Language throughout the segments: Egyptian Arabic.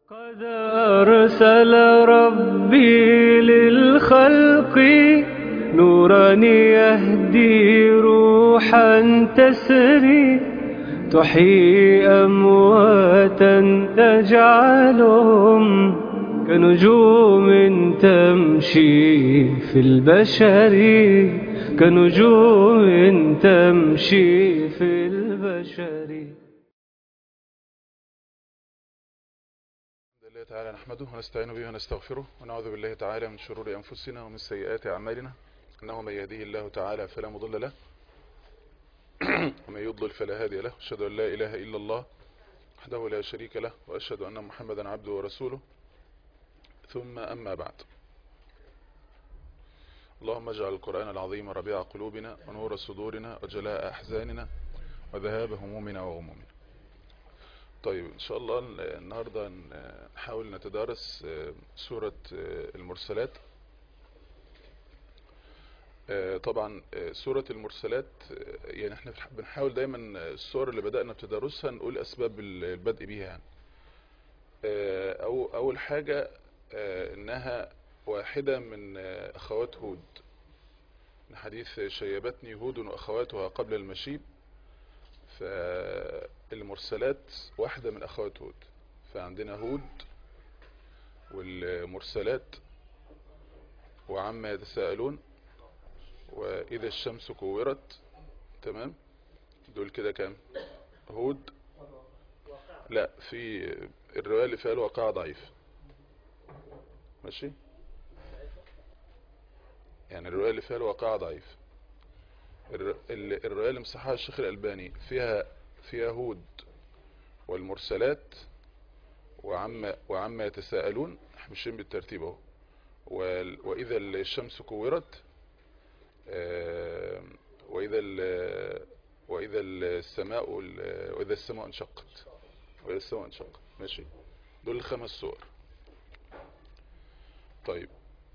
قد أرسل ربي للخلق نورا يهدي روحا تسري تحيي أمواتا تجعلهم كنجوم تمشي في البشر كنجوم تمشي في البشر الحمد لله تعالى نحمده ونستعين به ونستغفره ونعوذ بالله تعالى من شرور أنفسنا ومن سيئات أعمالنا إنه من يهديه الله تعالى فلا مضل له ومن يضلل فلا هادي له أشهد أن لا إله إلا الله وحده لا شريك له وأشهد أن محمدا عبده ورسوله ثم أما بعد اللهم اجعل القرآن العظيم ربيع قلوبنا ونور صدورنا وجلاء أحزاننا وذهاب همومنا وغمومنا طيب إن شاء الله النهاردة نحاول نتدارس سورة المرسلات طبعا سورة المرسلات يعني احنا بنحاول دايما السور اللي بدأنا بتدارسها نقول أسباب البدء بيها يعني أو أول حاجة إنها واحدة من أخوات هود حديث شيبتني هود وأخواتها قبل المشيب فالمرسلات واحدة من أخوات هود فعندنا هود والمرسلات وعما يتساءلون وإذا الشمس كورت تمام دول كده كام هود لا في الرواية اللي فيها الواقع ضعيف ماشي يعني الرواية اللي فيها الواقع ضعيف الرواية اللي مصحها الشيخ الألباني فيها فيها هود والمرسلات وعما وعما يتساءلون ماشيين بالترتيب اهو وإذا الشمس كورت وإذا وإذا السماء وإذا السماء انشقت وإذا السماء انشقت ماشي دول الخمس صور طيب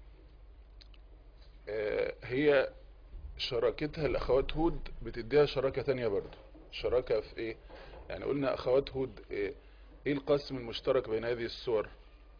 هي شراكتها الأخوات هود بتديها شراكة تانية برضو شراكة في ايه يعني قلنا أخوات هود ايه, إيه القسم المشترك بين هذه الصور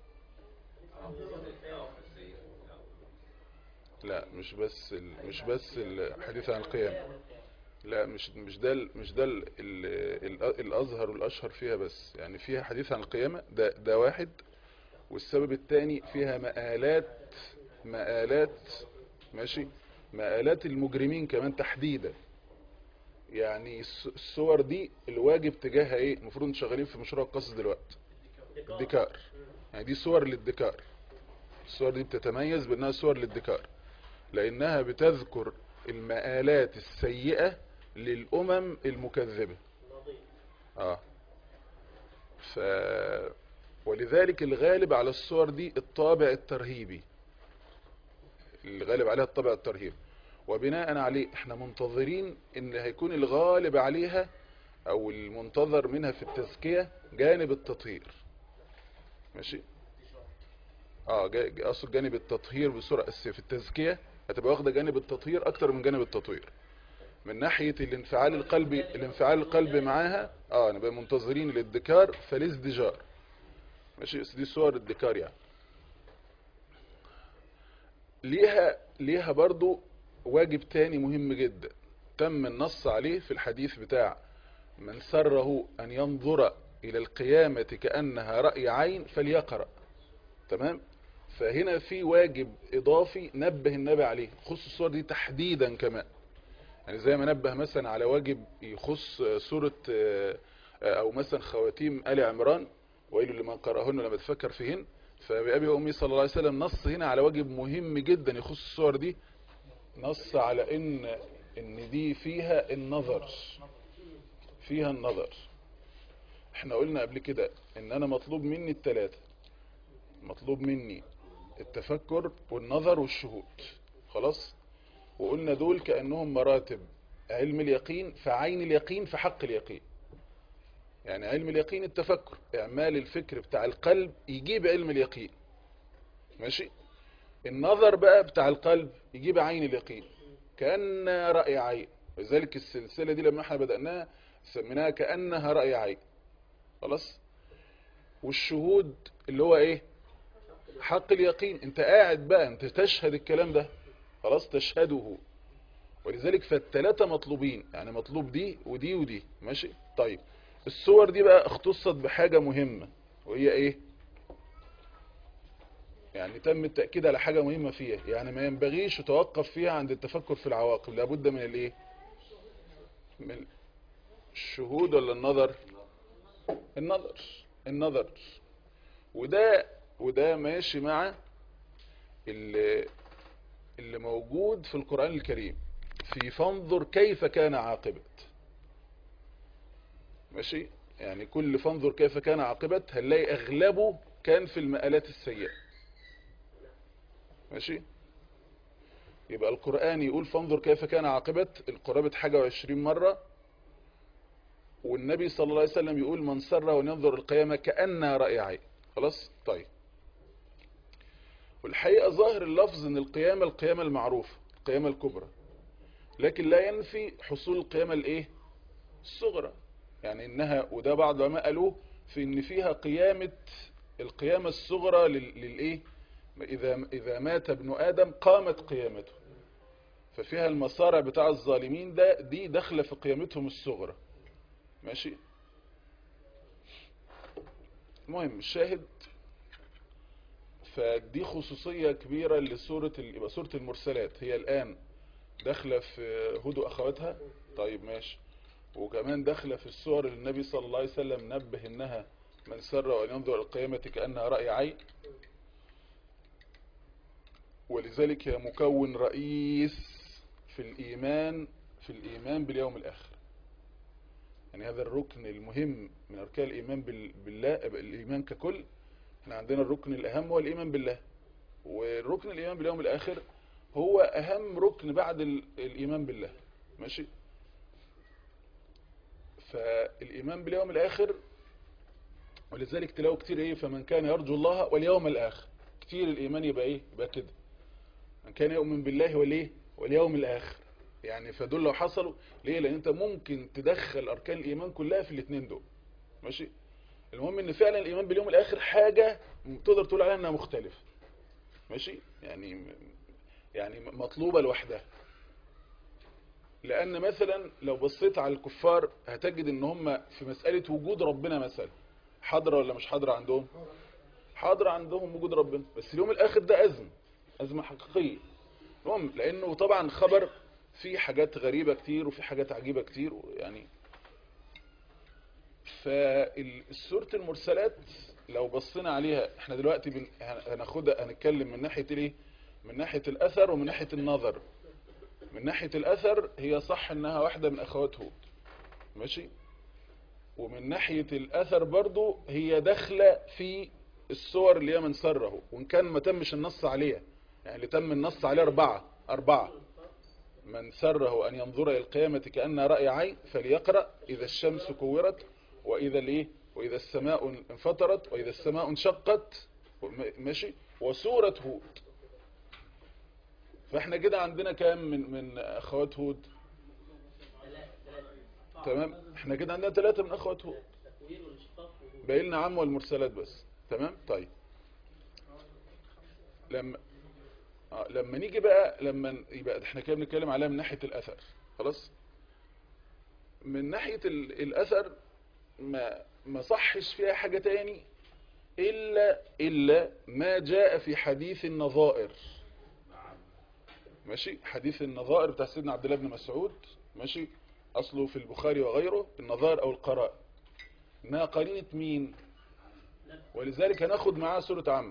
لا مش بس ال... مش بس الحديث عن القيام لا مش مش ده ال... مش ده ال... ال... الأظهر والأشهر فيها بس يعني فيها حديث عن القيامة ده ده واحد والسبب الثاني فيها مآلات مآلات ماشي مآلات المجرمين كمان تحديدا يعني الصور دي الواجب تجاهها ايه المفروض شغالين في مشروع القصص دلوقتي الدكار يعني دي صور للدكار الصور دي بتتميز بانها صور للدكار لانها بتذكر المآلات السيئة للامم المكذبة اه ف ولذلك الغالب على الصور دي الطابع الترهيبي الغالب عليها الطابع الترهيبي وبناء عليه احنا منتظرين ان هيكون الغالب عليها او المنتظر منها في التزكية جانب التطهير ماشي اه اقصد جانب التطهير بصورة في التزكية هتبقى واخدة جانب التطهير اكتر من جانب التطوير من ناحية الانفعال القلبي الانفعال القلبي معاها اه نبقى منتظرين للدكار فالازدجار ماشي دي صور الدكار يعني ليها ليها برضو واجب تاني مهم جدا تم النص عليه في الحديث بتاع من سره أن ينظر إلى القيامة كأنها رأي عين فليقرأ تمام فهنا في واجب إضافي نبه النبي عليه خص الصور دي تحديدا كمان يعني زي ما نبه مثلا على واجب يخص سورة أو مثلا خواتيم آل عمران وإلو لمن قرأهن لما تفكر فيهن فبأبي وأمي صلى الله عليه وسلم نص هنا على واجب مهم جدا يخص الصور دي نص على ان ان دي فيها النظر فيها النظر احنا قلنا قبل كده ان انا مطلوب مني التلاتة مطلوب مني التفكر والنظر والشهود خلاص وقلنا دول كأنهم مراتب علم اليقين فعين اليقين في حق اليقين يعني علم اليقين التفكر اعمال الفكر بتاع القلب يجيب علم اليقين ماشي النظر بقى بتاع القلب يجيب عين اليقين كأن رأي عين ولذلك السلسلة دي لما احنا بدأناها سميناها كأنها رأي عين خلاص والشهود اللي هو ايه حق اليقين انت قاعد بقى انت تشهد الكلام ده خلاص تشهده ولذلك فالتلاتة مطلوبين يعني مطلوب دي ودي ودي ماشي طيب الصور دي بقى اختصت بحاجة مهمة وهي ايه يعني تم التأكيد على حاجة مهمة فيها يعني ما ينبغيش يتوقف فيها عند التفكر في العواقب لابد من الايه من الشهود ولا النظر النظر النظر وده وده ماشي مع اللي, اللي موجود في القرآن الكريم في فانظر كيف كان عاقبة ماشي يعني كل فانظر كيف كان عاقبة هنلاقي اغلبه كان في المآلات السيئة ماشي يبقى القرآن يقول فانظر كيف كان عاقبة القرابة حاجة وعشرين مرة والنبي صلى الله عليه وسلم يقول من سر وننظر القيامة كأنها رأي عين خلاص طيب والحقيقة ظاهر اللفظ ان القيامة القيامة المعروفة القيامة الكبرى لكن لا ينفي حصول القيامة الايه الصغرى يعني انها وده بعض العلماء قالوه في ان فيها قيامة القيامة الصغرى للايه اذا اذا مات ابن ادم قامت قيامته ففيها المصارع بتاع الظالمين ده دي داخله في قيامتهم الصغرى ماشي المهم الشاهد فدي خصوصية كبيرة لسورة يبقى سورة المرسلات هي الآن داخلة في هدوء أخواتها طيب ماشي وكمان داخلة في الصور اللي النبي صلى الله عليه وسلم نبه إنها من سر وأن ينظر القيامة كأنها رأي عين ولذلك هي مكون رئيس في الإيمان في الإيمان باليوم الآخر يعني هذا الركن المهم من أركان الإيمان بالله الإيمان ككل احنا عندنا الركن الأهم هو الإيمان بالله والركن الإيمان باليوم الآخر هو أهم ركن بعد الإيمان بالله ماشي فالإيمان باليوم الآخر ولذلك تلاقوا كتير ايه فمن كان يرجو الله واليوم الآخر كتير الإيمان يبقى ايه يبقى كده من كان يؤمن بالله وليه واليوم الآخر يعني فدول لو حصلوا ليه لان انت ممكن تدخل اركان الايمان كلها في الاثنين دول ماشي المهم ان فعلا الايمان باليوم الاخر حاجة تقدر تقول عليها انها مختلفة ماشي يعني يعني مطلوبة لوحدها لان مثلا لو بصيت على الكفار هتجد ان هم في مسألة وجود ربنا مثلا حاضرة ولا مش حاضرة عندهم حاضرة عندهم وجود ربنا بس اليوم الاخر ده ازمة ازمة حقيقية المهم لانه طبعا خبر في حاجات غريبة كتير وفي حاجات عجيبة كتير يعني فالسورة المرسلات لو بصينا عليها احنا دلوقتي بن... هناخدها هنتكلم من ناحية الايه من ناحية الاثر ومن ناحية النظر من ناحية الاثر هي صح انها واحدة من اخوات هود ماشي ومن ناحية الاثر برضو هي داخلة في الصور اللي هي من سره وان كان ما تمش النص عليها يعني اللي تم النص عليه اربعة اربعة من سره أن ينظر إلى القيامة كأنها رأي عين فليقرأ إذا الشمس كورت وإذا الإيه وإذا السماء انفطرت وإذا السماء انشقت ماشي وسورة هود فاحنا كده عندنا كام من من أخوات هود تمام احنا كده عندنا ثلاثة من أخوات هود باقي لنا عم والمرسلات بس تمام طيب لما آه لما نيجي بقى لما يبقى احنا كده بنتكلم عليها من ناحية الأثر خلاص من ناحية الأثر ما ما صحش فيها حاجة تاني إلا إلا ما جاء في حديث النظائر ماشي حديث النظائر بتاع سيدنا عبد الله بن مسعود ماشي أصله في البخاري وغيره النظائر أو القراء إنها قرينة مين ولذلك هناخد معاه سورة عامة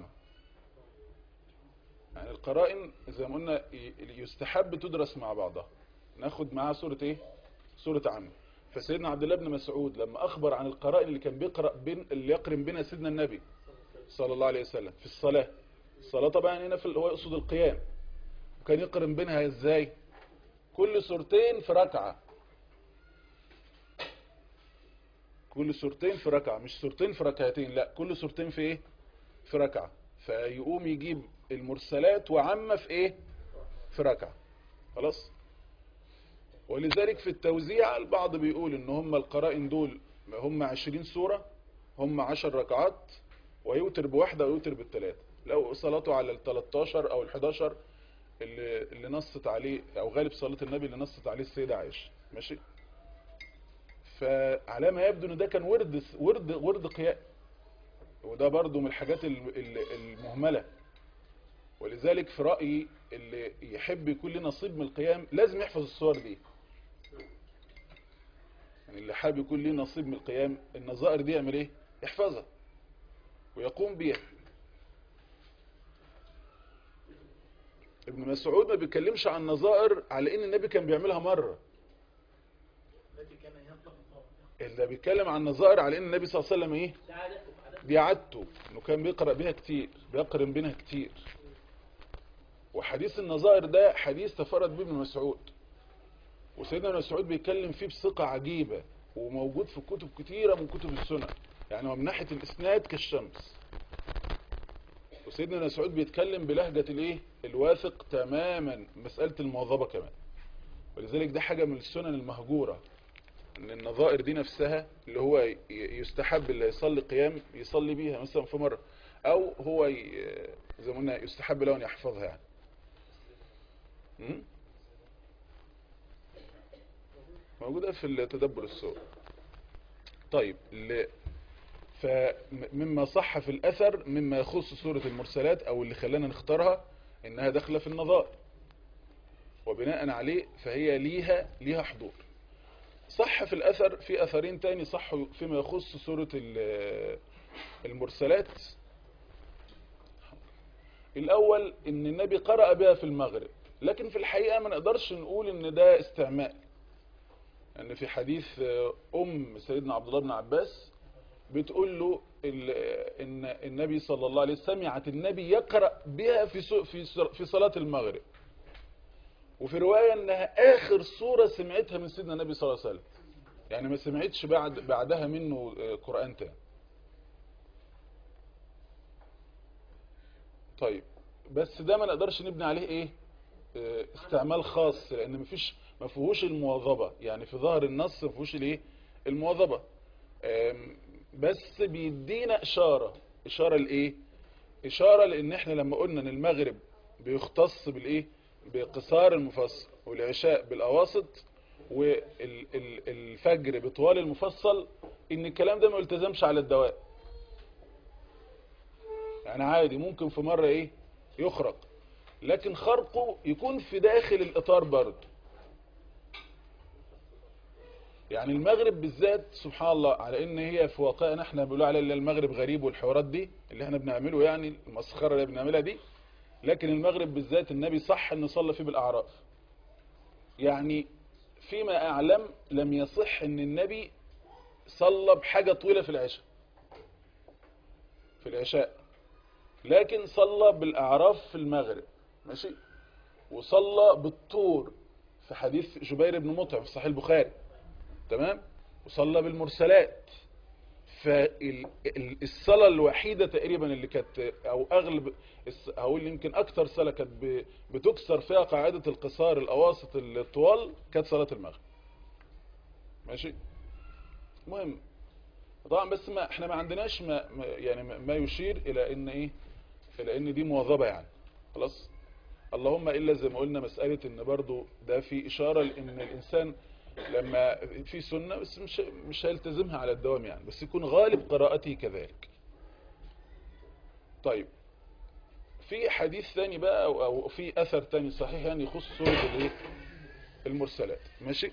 يعني القرائن زي ما قلنا يستحب تدرس مع بعضها ناخد معاها سورة ايه سورة عامة فسيدنا عبد الله بن مسعود لما اخبر عن القرائن اللي كان بيقرأ بين اللي يقرن بينها سيدنا النبي صلى الله عليه وسلم في الصلاة الصلاة طبعا هنا في هو يقصد القيام وكان يقرن بينها ازاي كل سورتين في ركعة كل سورتين في ركعة مش سورتين في ركعتين لا كل سورتين في ايه في ركعة فيقوم يجيب المرسلات وعامة في ايه في ركعة خلاص ولذلك في التوزيع البعض بيقول ان هم القرائن دول هم عشرين سورة هم عشر ركعات ويوتر بواحدة ويوتر بالثلاثة لو صلاته على ال 13 او ال 11 اللي, اللي نصت عليه او غالب صلاة النبي اللي نصت عليه السيدة عائشة ماشي فعلى ما يبدو ان ده كان ورد ورد ورد قيام وده برضو من الحاجات ال- ال- المهملة ولذلك في رأيي اللي يحب يكون له نصيب من القيام لازم يحفظ الصور دي يعني اللي حابب يكون له نصيب من القيام النظائر دي يعمل ايه يحفظها ويقوم بيها ابن مسعود ما بيتكلمش عن نظائر على ان النبي كان بيعملها مرة التي كان يطلق القول اللي بيتكلم عن نظائر على ان النبي صلى الله عليه وسلم ايه ده عادته عادته دي عادته انه كان بيقرأ بيها كتير بيقرن بينها كتير وحديث النظائر ده حديث تفرد به ابن مسعود وسيدنا ابن مسعود بيتكلم فيه بثقة عجيبة وموجود في كتب كتيرة من كتب السنة يعني هو من ناحية الاسناد كالشمس وسيدنا ابن مسعود بيتكلم بلهجة الايه الواثق تماما مسألة المواظبة كمان ولذلك ده حاجة من السنن المهجورة ان النظائر دي نفسها اللي هو ي- يستحب اللي يصلي قيام يصلي بيها مثلا في مرة او هو ي- زي ما قلنا يستحب له ان يحفظها يعني م? موجودة في التدبر السور طيب ل- فمما صح في الأثر مما يخص سورة المرسلات أو اللي خلانا نختارها إنها داخلة في النظائر وبناء عليه فهي ليها ليها حضور صح في الأثر في أثرين تاني صحوا فيما يخص سورة ال- المرسلات الأول إن النبي قرأ بها في المغرب لكن في الحقيقة ما نقدرش نقول إن ده استعماء أن في حديث أم سيدنا عبد الله بن عباس بتقول له ال- إن النبي صلى الله عليه وسلم سمعت النبي يقرأ بها في سو- في سر- في صلاة المغرب وفي رواية انها اخر سورة سمعتها من سيدنا النبي صلى الله عليه وسلم يعني ما سمعتش بعد بعدها منه آه، قرآن تاني طيب بس ده ما نقدرش نبني عليه ايه آه، استعمال خاص لان مفيش ما فيهوش المواظبة يعني في ظاهر النص ما فيهوش الايه المواظبة آم، بس بيدينا اشارة اشارة لايه اشارة لان احنا لما قلنا ان المغرب بيختص بالايه بقصار المفصل والعشاء بالاواسط والفجر بطوال المفصل ان الكلام ده ما يلتزمش على الدوام يعني عادي ممكن في مرة ايه يخرق لكن خرقه يكون في داخل الاطار برضه يعني المغرب بالذات سبحان الله على ان هي في واقعنا احنا بنقول على المغرب غريب والحوارات دي اللي احنا بنعمله يعني المسخره اللي بنعملها دي لكن المغرب بالذات النبي صح انه صلى فيه بالاعراف يعني فيما اعلم لم يصح ان النبي صلى بحاجه طويله في العشاء في العشاء لكن صلى بالاعراف في المغرب ماشي وصلى بالطور في حديث جبير بن مطعم في صحيح البخاري تمام وصلى بالمرسلات فالصلاة الوحيدة تقريبا اللي كانت او اغلب الس- او اللي يمكن اكتر صلاة كانت ب- بتكسر فيها قاعدة القصار الاواسط الطوال كانت صلاة المغرب ماشي مهم طبعا بس ما احنا ما عندناش ما ما- يعني ما- ما يشير الى ان ايه الى ان دي مواظبة يعني خلاص اللهم الا زي ما قلنا مسألة ان برضو ده في اشارة لان الانسان لما في سنة بس مش مش هيلتزمها على الدوام يعني بس يكون غالب قراءته كذلك طيب في حديث ثاني بقى او, أو في اثر ثاني صحيح يعني يخص سورة الايه المرسلات ماشي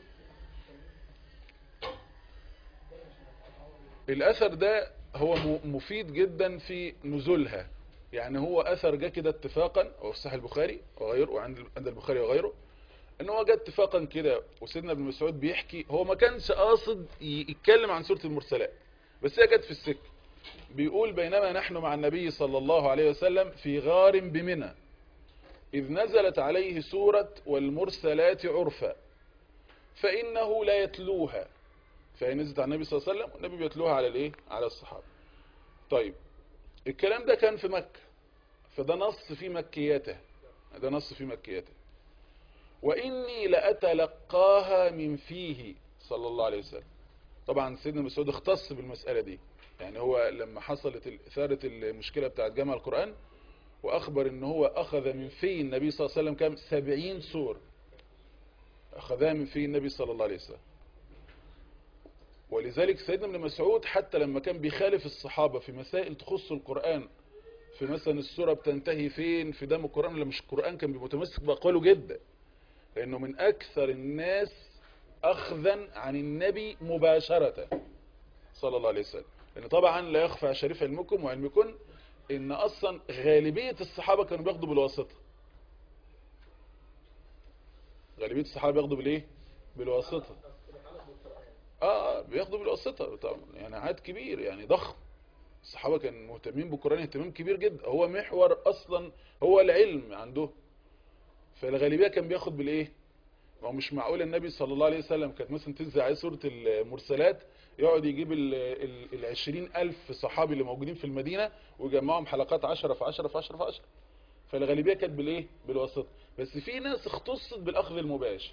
الاثر ده هو م- مفيد جدا في نزولها يعني هو اثر جه كده اتفاقا هو في صحيح البخاري وغيره وعند عند البخاري وغيره ان هو جه اتفاقا كده وسيدنا ابن مسعود بيحكي هو ما كانش قاصد ي- يتكلم عن سورة المرسلات بس هي جت في السكه بيقول بينما نحن مع النبي صلى الله عليه وسلم في غار بمنى إذ نزلت عليه سورة والمرسلات عرفا فإنه لا يتلوها فهي نزلت على النبي صلى الله عليه وسلم والنبي بيتلوها على الايه على الصحابة طيب الكلام ده كان في مكة فده نص في مكيته ده نص في مكيته وإني لأتلقاها من فيه صلى الله عليه وسلم طبعا سيدنا مسعود اختص بالمسألة دي يعني هو لما حصلت ال- ثارت المشكلة بتاعت جمع القرآن وأخبر إن هو أخذ من في النبي صلى الله عليه وسلم كام سبعين سور أخذها من في النبي صلى الله عليه وسلم ولذلك سيدنا ابن مسعود حتى لما كان بيخالف الصحابة في مسائل تخص القرآن في مثلا السورة بتنتهي فين في دم القرآن ولا مش القرآن كان بيبقى متمسك بأقواله جدا لأنه من أكثر الناس أخذا عن النبي مباشرة صلى الله عليه وسلم لأن طبعا لا يخفى على شريف علمكم وعلمكم إن أصلا غالبية الصحابة كانوا بياخدوا بالواسطة غالبية الصحابة بياخدوا بالإيه؟ بالواسطة اه آه، بياخدوا بالواسطة طبعا يعني عدد كبير يعني ضخم الصحابة كانوا مهتمين بالقرآن اهتمام كبير جدا هو محور أصلا هو العلم عنده فالغالبية كان بياخد بالإيه ما هو مش معقول النبي صلى الله عليه وسلم كانت مثلا تنزل عليه سورة المرسلات يقعد يجيب ال- ال- العشرين ألف صحابي اللي موجودين في المدينة ويجمعهم حلقات عشرة في عشرة في عشرة في عشرة فالغالبية كانت بالإيه بالواسطة بس في ناس اختصت بالأخذ المباشر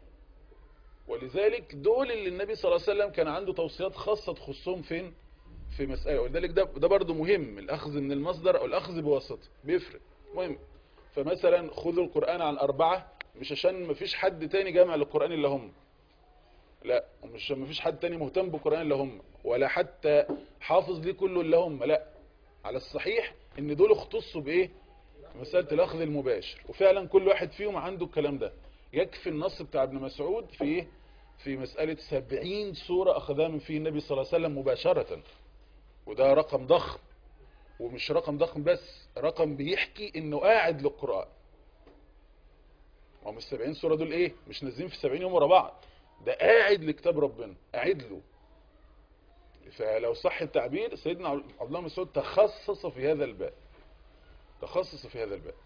ولذلك دول اللي النبي صلى الله عليه وسلم كان عنده توصيات خاصة تخصهم فين في مسألة ولذلك ده ده برضه مهم الأخذ من المصدر أو الأخذ بواسطة بيفرق مهم فمثلا خذوا القرآن عن أربعة مش عشان مفيش حد تاني جامع للقرآن إلا هم لا مش عشان مفيش حد تاني مهتم بالقرآن إلا هم ولا حتى حافظ ليه كله إلا هم لا على الصحيح إن دول اختصوا بإيه مسألة الأخذ المباشر وفعلا كل واحد فيهم عنده الكلام ده يكفي النص بتاع ابن مسعود في إيه؟ في مسألة سبعين سورة أخذها من فيه النبي صلى الله عليه وسلم مباشرة وده رقم ضخم ومش رقم ضخم بس رقم بيحكي انه قاعد للقرآن هم السبعين سورة دول ايه مش نازلين في سبعين يوم ورا بعض ده قاعد لكتاب ربنا قاعد له فلو صح التعبير سيدنا عبد الله بن مسعود تخصص في هذا الباب تخصص في هذا الباب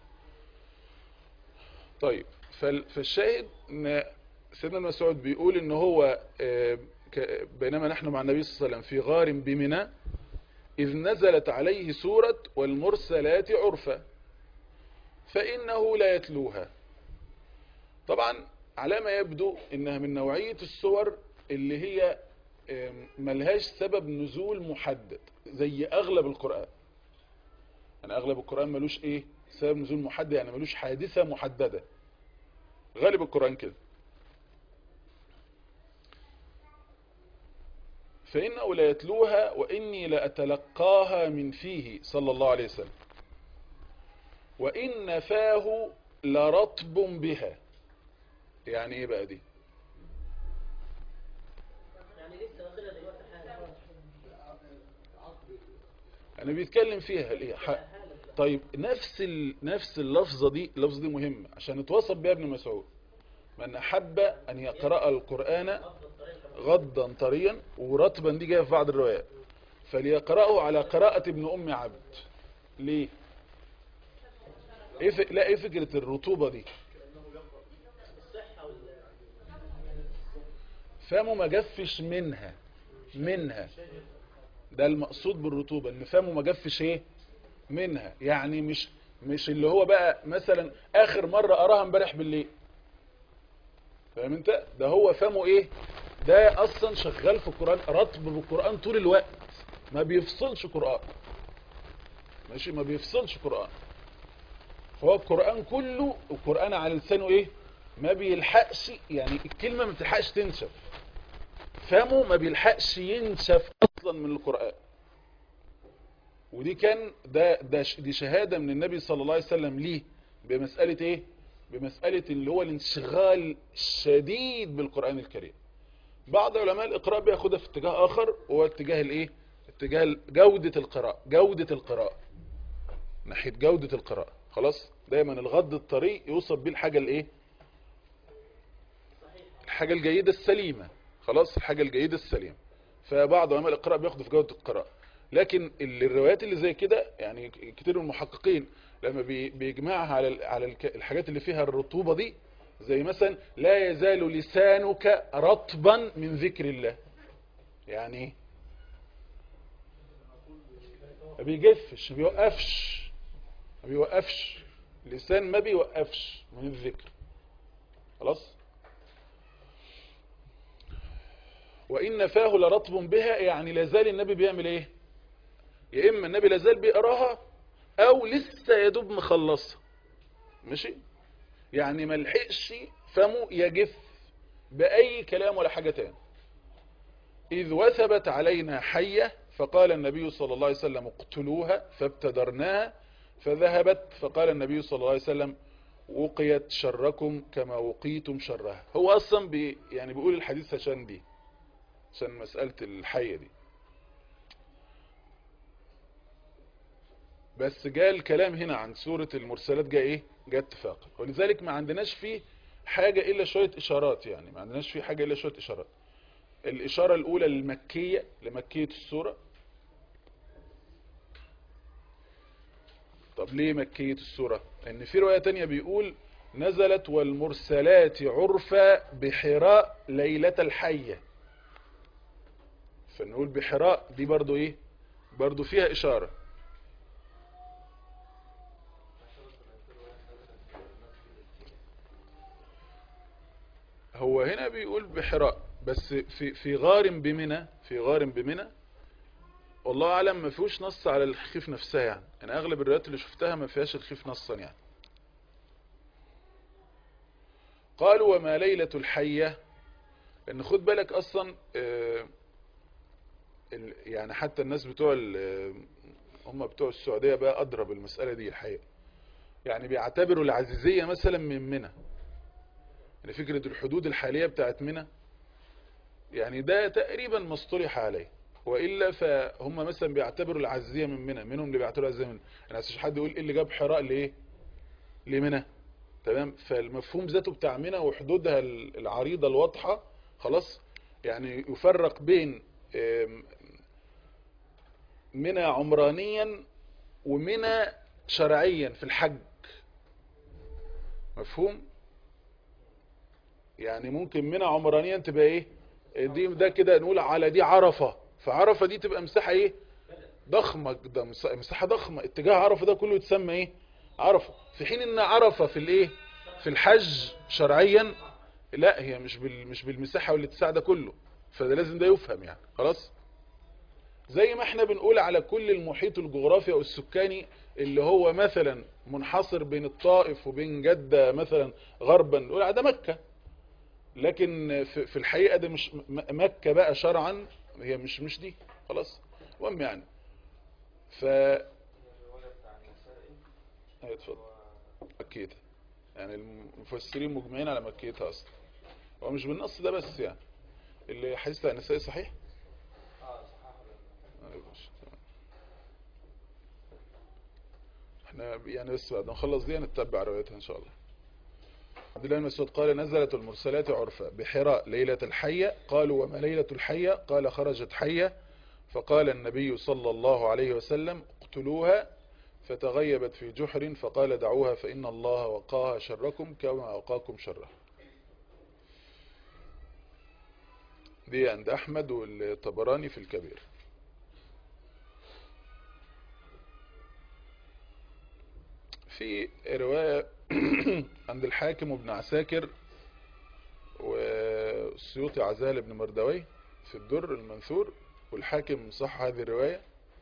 طيب فال- فالشاهد ان سيدنا مسعود بيقول ان هو آه، ك- بينما نحن مع النبي صلى الله عليه وسلم في غار بمنى إذ نزلت عليه سورة والمرسلات عرفا فإنه لا يتلوها طبعا على ما يبدو إنها من نوعية السور اللي هي آم، ملهاش سبب نزول محدد زي أغلب القرآن يعني أغلب القرآن ملوش إيه سبب نزول محدد يعني ملوش حادثة محددة غالب القرآن كده فإنه لا يتلوها وإني لأتلقاها من فيه صلى الله عليه وسلم وإن فاه لرطب بها يعني إيه بقى دي يعني لسه واخدها دلوقتي حالا أنا بيتكلم فيها ليه ح- طيب نفس ال... نفس اللفظة دي اللفظة دي مهمة عشان نتوصف بها ابن مسعود من أحب أن يقرأ القرآن غضا طريا ورطبا دي جايه في بعض الروايات فليقرأه على قراءة ابن أم عبد ليه إيه ف... لا ايه فكرة الرطوبة دي الصحة وال فمه ما جفش منها منها ده المقصود بالرطوبة ان فمه ما جفش ايه منها يعني مش مش اللي هو بقى مثلا اخر مرة اراها امبارح بالليل فاهم انت ده هو فمه ايه ده اصلا شغال في القرآن رطب بالقرآن طول الوقت ما بيفصلش قرآن ماشي ما بيفصلش قرآن فهو القرآن كله القرآن على لسانه ايه ما بيلحقش يعني الكلمة ما بتلحقش تنشف فمه ما بيلحقش ينشف اصلا من القرآن ودي كان ده, ده ش- دي شهادة من النبي صلى الله عليه وسلم ليه بمسألة ايه بمسألة اللي هو الانشغال الشديد بالقرآن الكريم بعض علماء الإقراء بياخدها في اتجاه آخر وهو اتجاه الايه اتجاه ال- جودة القراءة جودة القراءة ناحية جودة القراءة خلاص دايما الغض الطريق يوصف بيه الحاجة الايه الحاجة الجيدة السليمة خلاص الحاجة الجيدة السليمة فبعض علماء القراءة بياخدوا في جودة القراءة لكن ال- الروايات اللي زي كده يعني كتير من المحققين لما بي- بيجمعها على ال- على الك- الحاجات اللي فيها الرطوبة دي زي مثلا لا يزال لسانك رطبا من ذكر الله يعني ايه ما بيجفش ما بيوقفش ما بيوقفش لسان ما بيوقفش من الذكر خلاص وإن فاه لرطب بها يعني لازال النبي بيعمل ايه يا اما النبي لازال بيقراها او لسه يا دوب مخلصها ماشي يعني ما لحقش فمه يجف باي كلام ولا حاجه تاني اذ وثبت علينا حيه فقال النبي صلى الله عليه وسلم اقتلوها فابتدرناها فذهبت فقال النبي صلى الله عليه وسلم وقيت شركم كما وقيتم شرها هو اصلا بي يعني بيقول الحديث عشان دي عشان مسألة الحية دي بس جاء الكلام هنا عن سورة المرسلات جاء ايه جاء اتفاقا ولذلك ما عندناش فيه حاجة الا شوية اشارات يعني ما عندناش فيه حاجة الا شوية اشارات الاشارة الاولى المكية لمكية السورة طب ليه مكية السورة لان في رواية تانية بيقول نزلت والمرسلات عرفا بحراء ليلة الحية فنقول بحراء دي برضو ايه برضو فيها اشارة هو هنا بيقول بحراء بس في في غار بمنى في غار بمنى والله اعلم ما فيهوش نص على الخيف نفسها يعني انا اغلب الروايات اللي شفتها ما فيهاش الخيف نصا يعني قالوا وما ليلة الحية ان خد بالك اصلا آه ال- يعني حتى الناس بتوع ال- هم بتوع السعودية بقى أدرى بالمسألة دي الحقيقة يعني بيعتبروا العزيزية مثلا من منى يعني فكرة الحدود الحالية بتاعت منى يعني ده تقريبا ما اصطلح عليه وإلا فهم مثلا بيعتبروا العزيزية من منى منهم اللي بيعتبروا العزيزية من منى يعني عشان حد يقول ايه اللي جاب حراء لإيه لمنى تمام فالمفهوم ذاته بتاع منى وحدودها العريضة الواضحة خلاص يعني يفرق بين آم، منى عمرانيا ومنى شرعيا في الحج مفهوم يعني ممكن منى عمرانيا تبقى ايه دي ده كده نقول على دي عرفة فعرفة دي تبقى مساحة ايه ضخمة ده مس- مساحة ضخمة اتجاه عرفة ده كله يتسمى ايه عرفة في حين ان عرفة في الايه في الحج شرعيا لا هي مش بال مش بالمساحة والاتساع ده كله فده لازم ده يفهم يعني خلاص زي ما احنا بنقول على كل المحيط الجغرافي او السكاني اللي هو مثلا منحصر بين الطائف وبين جدة مثلا غربا نقول على ده مكة لكن في في الحقيقة ده مش م- مكة بقى شرعا هي مش مش دي خلاص المهم يعني ف ايوه اتفضل مكيتها يعني المفسرين مجمعين على مكيتها اصلا هو مش بالنص ده بس يعني اللي حديث عن النسائي صحيح أيوة ماشي، تمام. احنا يعني بس بعد ما نخلص دي نتبع روايتها ان شاء الله عبد الله بن مسعود قال نزلت المرسلات عرفا بحراء ليلة الحية قالوا وما ليلة الحية قال خرجت حية فقال النبي صلى الله عليه وسلم اقتلوها فتغيبت في جحر فقال دعوها فإن الله وقاها شركم كما وقاكم شره دي عند أحمد والطبراني في الكبير في رواية عند الحاكم وابن عساكر والسيوطي عزال بن مردوي في الدر المنثور والحاكم صح هذه الرواية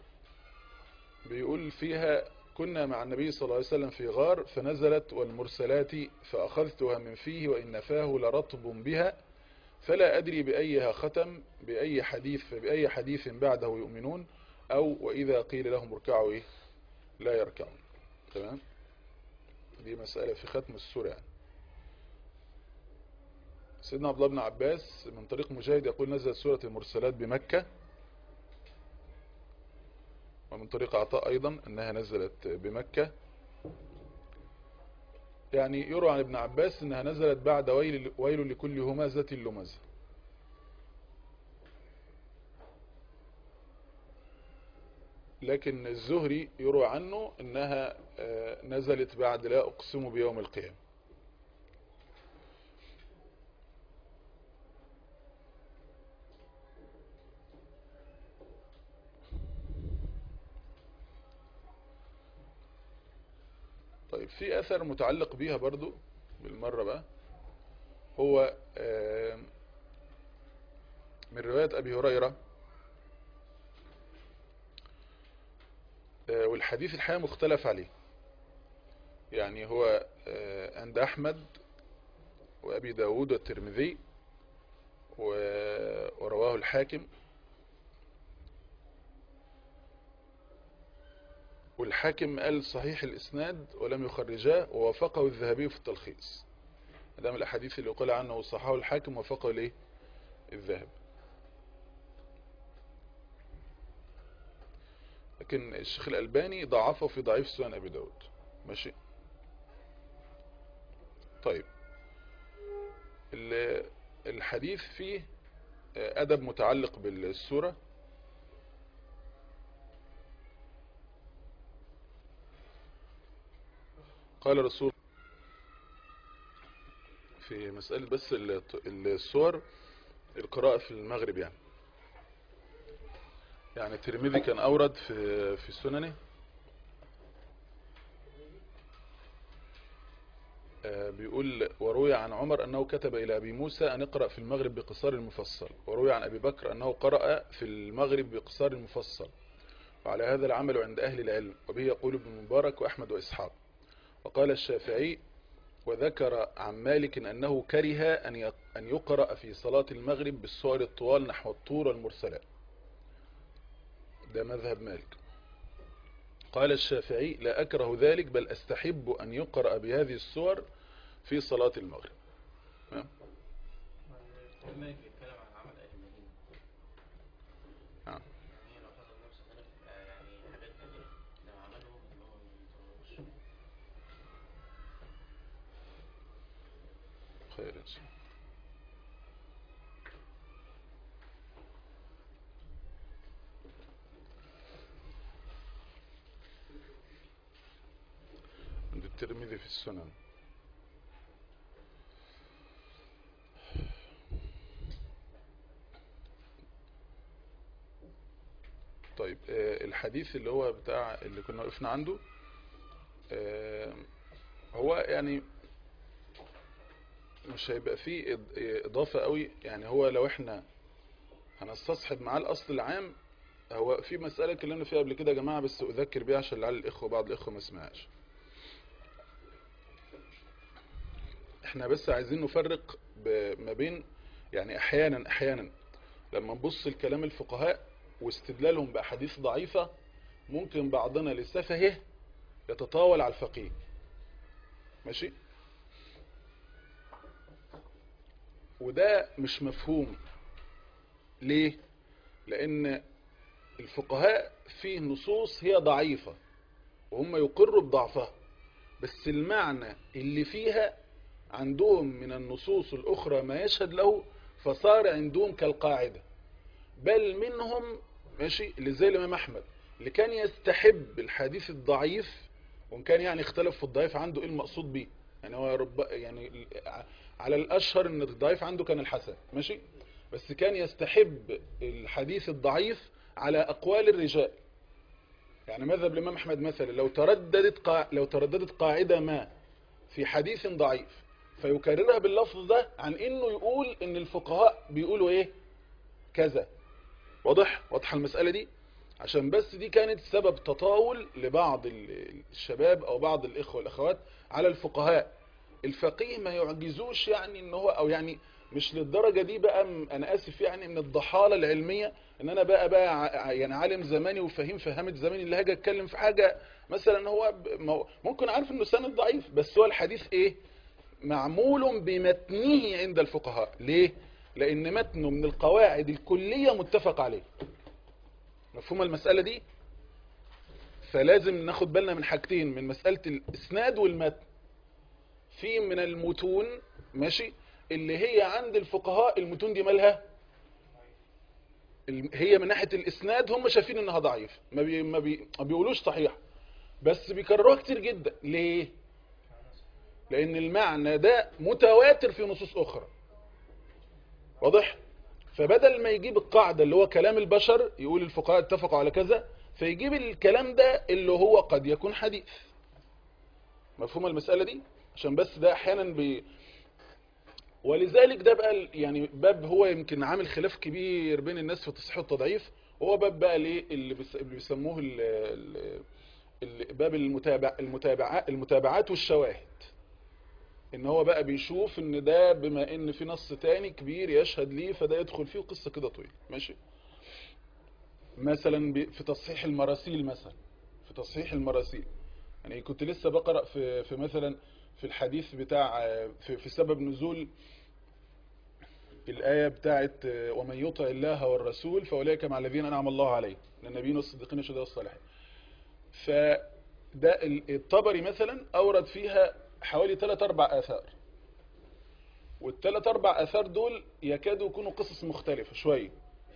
بيقول فيها كنا مع النبي صلى الله عليه وسلم في غار فنزلت والمرسلات فأخذتها من فيه وإن فاه لرطب بها فلا أدري بأيها ختم بأي حديث فبأي حديث بعده يؤمنون أو وإذا قيل لهم اركعوا إيه لا يركعون تمام دي مسألة في ختم السورة يعني. سيدنا عبد الله بن عباس من طريق مجاهد يقول نزلت سورة المرسلات بمكة ومن طريق عطاء أيضا أنها نزلت بمكة يعني يروى عن ابن عباس أنها نزلت بعد ويل, ويل لكل همزة لمزة لكن الزهري يروى عنه أنها آه، نزلت بعد لا أقسم بيوم القيامة طيب في أثر متعلق بيها برضو بالمرة بقى هو آه، من رواية أبي هريرة آه، والحديث الحقيقة مختلف عليه يعني هو آه، عند أحمد وأبي داود والترمذي و- ورواه الحاكم والحاكم قال صحيح الإسناد ولم يخرجاه ووافقه الذهبي في التلخيص ده من الأحاديث اللي يقول عنه صححه الحاكم ووافقه ليه الذهب لكن الشيخ الألباني ضعفه في ضعيف سنن أبي داود ماشي طيب ال- الحديث فيه أدب متعلق بالسورة قال رسول في مسألة بس ال- الصور القراءة في المغرب يعني يعني الترمذي كان أورد في في سننه آه، بيقول وروي عن عمر أنه كتب إلى أبي موسى أن اقرأ في المغرب بقصار المفصل وروي عن أبي بكر أنه قرأ في المغرب بقصار المفصل وعلى هذا العمل عند أهل العلم وبه يقول ابن مبارك وأحمد وإسحاق وقال الشافعي وذكر عن مالك أنه كره أن يق- أن يقرأ في صلاة المغرب بالصور الطوال نحو الطور والمرسلات ده مذهب مالك قال الشافعي لا أكره ذلك بل أستحب أن يقرأ بهذه الصور في صلاة المغرب ها؟ مالك بيتكلم عن عمل اهل المدينه نعم. يعني لو حصل نفس ذلك تبقى يعني حاجات نادره لو عملهم ان هم ما بيطلعوش خير إن شاء الله عند الترمذي في السنن طيب آه، الحديث اللي هو بتاع اللي كنا وقفنا عنده آه، هو يعني مش هيبقى فيه إض- إضافة قوي يعني هو لو احنا هنستصحب معاه الأصل العام هو في مسألة اتكلمنا فيها قبل كده يا جماعة بس أذكر بيها عشان لعل الإخوة بعض الإخوة ما سمعهاش احنا بس عايزين نفرق ب- ما بين يعني أحيانا أحيانا لما نبص لكلام الفقهاء واستدلالهم بأحاديث ضعيفة ممكن بعضنا لسفهه يتطاول على الفقيه ماشي وده مش مفهوم ليه لان الفقهاء فيه نصوص هي ضعيفة وهم يقروا بضعفها بس المعنى اللي فيها عندهم من النصوص الأخرى ما يشهد له فصار عندهم كالقاعدة بل منهم ماشي اللي زي الإمام أحمد اللي كان يستحب الحديث الضعيف وإن كان يعني اختلف في الضعيف عنده إيه المقصود بيه يعني هو رب يعني على الأشهر إن الضعيف عنده كان الحسن ماشي بس كان يستحب الحديث الضعيف على أقوال الرجال يعني مذهب الإمام أحمد مثلا لو ترددت قا... لو ترددت قاعدة ما في حديث ضعيف فيكررها باللفظ ده عن إنه يقول إن الفقهاء بيقولوا إيه كذا واضح واضحة المسألة دي عشان بس دي كانت سبب تطاول لبعض ال- الشباب أو بعض الإخوة والأخوات على الفقهاء الفقيه ما يعجزوش يعني ان هو او يعني مش للدرجة دي بقى م- انا اسف يعني من الضحالة العلمية ان انا بقى بقى ع- يعني عالم زماني وفهيم فهامة زماني اللي هاجي اتكلم في حاجة مثلا هو ب- ما هو- ممكن عارف انه سند ضعيف بس هو الحديث ايه معمول بمتنه عند الفقهاء ليه لان متنه من القواعد الكلية متفق عليه مفهوم المسألة دي فلازم ناخد بالنا من حاجتين من مسألة الاسناد والمتن في من المتون ماشي اللي هي عند الفقهاء المتون دي مالها الم- هي من ناحية الاسناد هم شايفين انها ضعيف ما, بي ما, بي ما بيقولوش صحيح بس بيكرروها كتير جدا ليه لان المعنى ده متواتر في نصوص اخرى واضح فبدل ما يجيب القاعدة اللي هو كلام البشر يقول الفقهاء اتفقوا على كذا فيجيب الكلام ده اللي هو قد يكون حديث مفهوم المسألة دي عشان بس ده احيانا بي ولذلك ده بقى ال- يعني باب هو يمكن عامل خلاف كبير بين الناس في تصحيح التضعيف وهو باب بقى ليه اللي بيس- اللي بيسموه ال- ال- ال- باب المتابع المتابعات المتابعات والشواهد ان هو بقى بيشوف ان ده بما ان في نص تاني كبير يشهد ليه فده يدخل فيه قصة كده طويلة ماشي مثلا ب- في تصحيح المراسيل مثلا في تصحيح المراسيل يعني كنت لسه بقرأ في في مثلا في الحديث بتاع في, في سبب نزول الآية بتاعت ومن يطع الله والرسول فأولئك مع الذين أنعم الله عليهم من النبيين والصديقين والشهداء والصالحين فده ال- الطبري مثلا أورد فيها حوالي 3 أربع آثار والثلاث أربع آثار دول يكادوا يكونوا قصص مختلفة شوية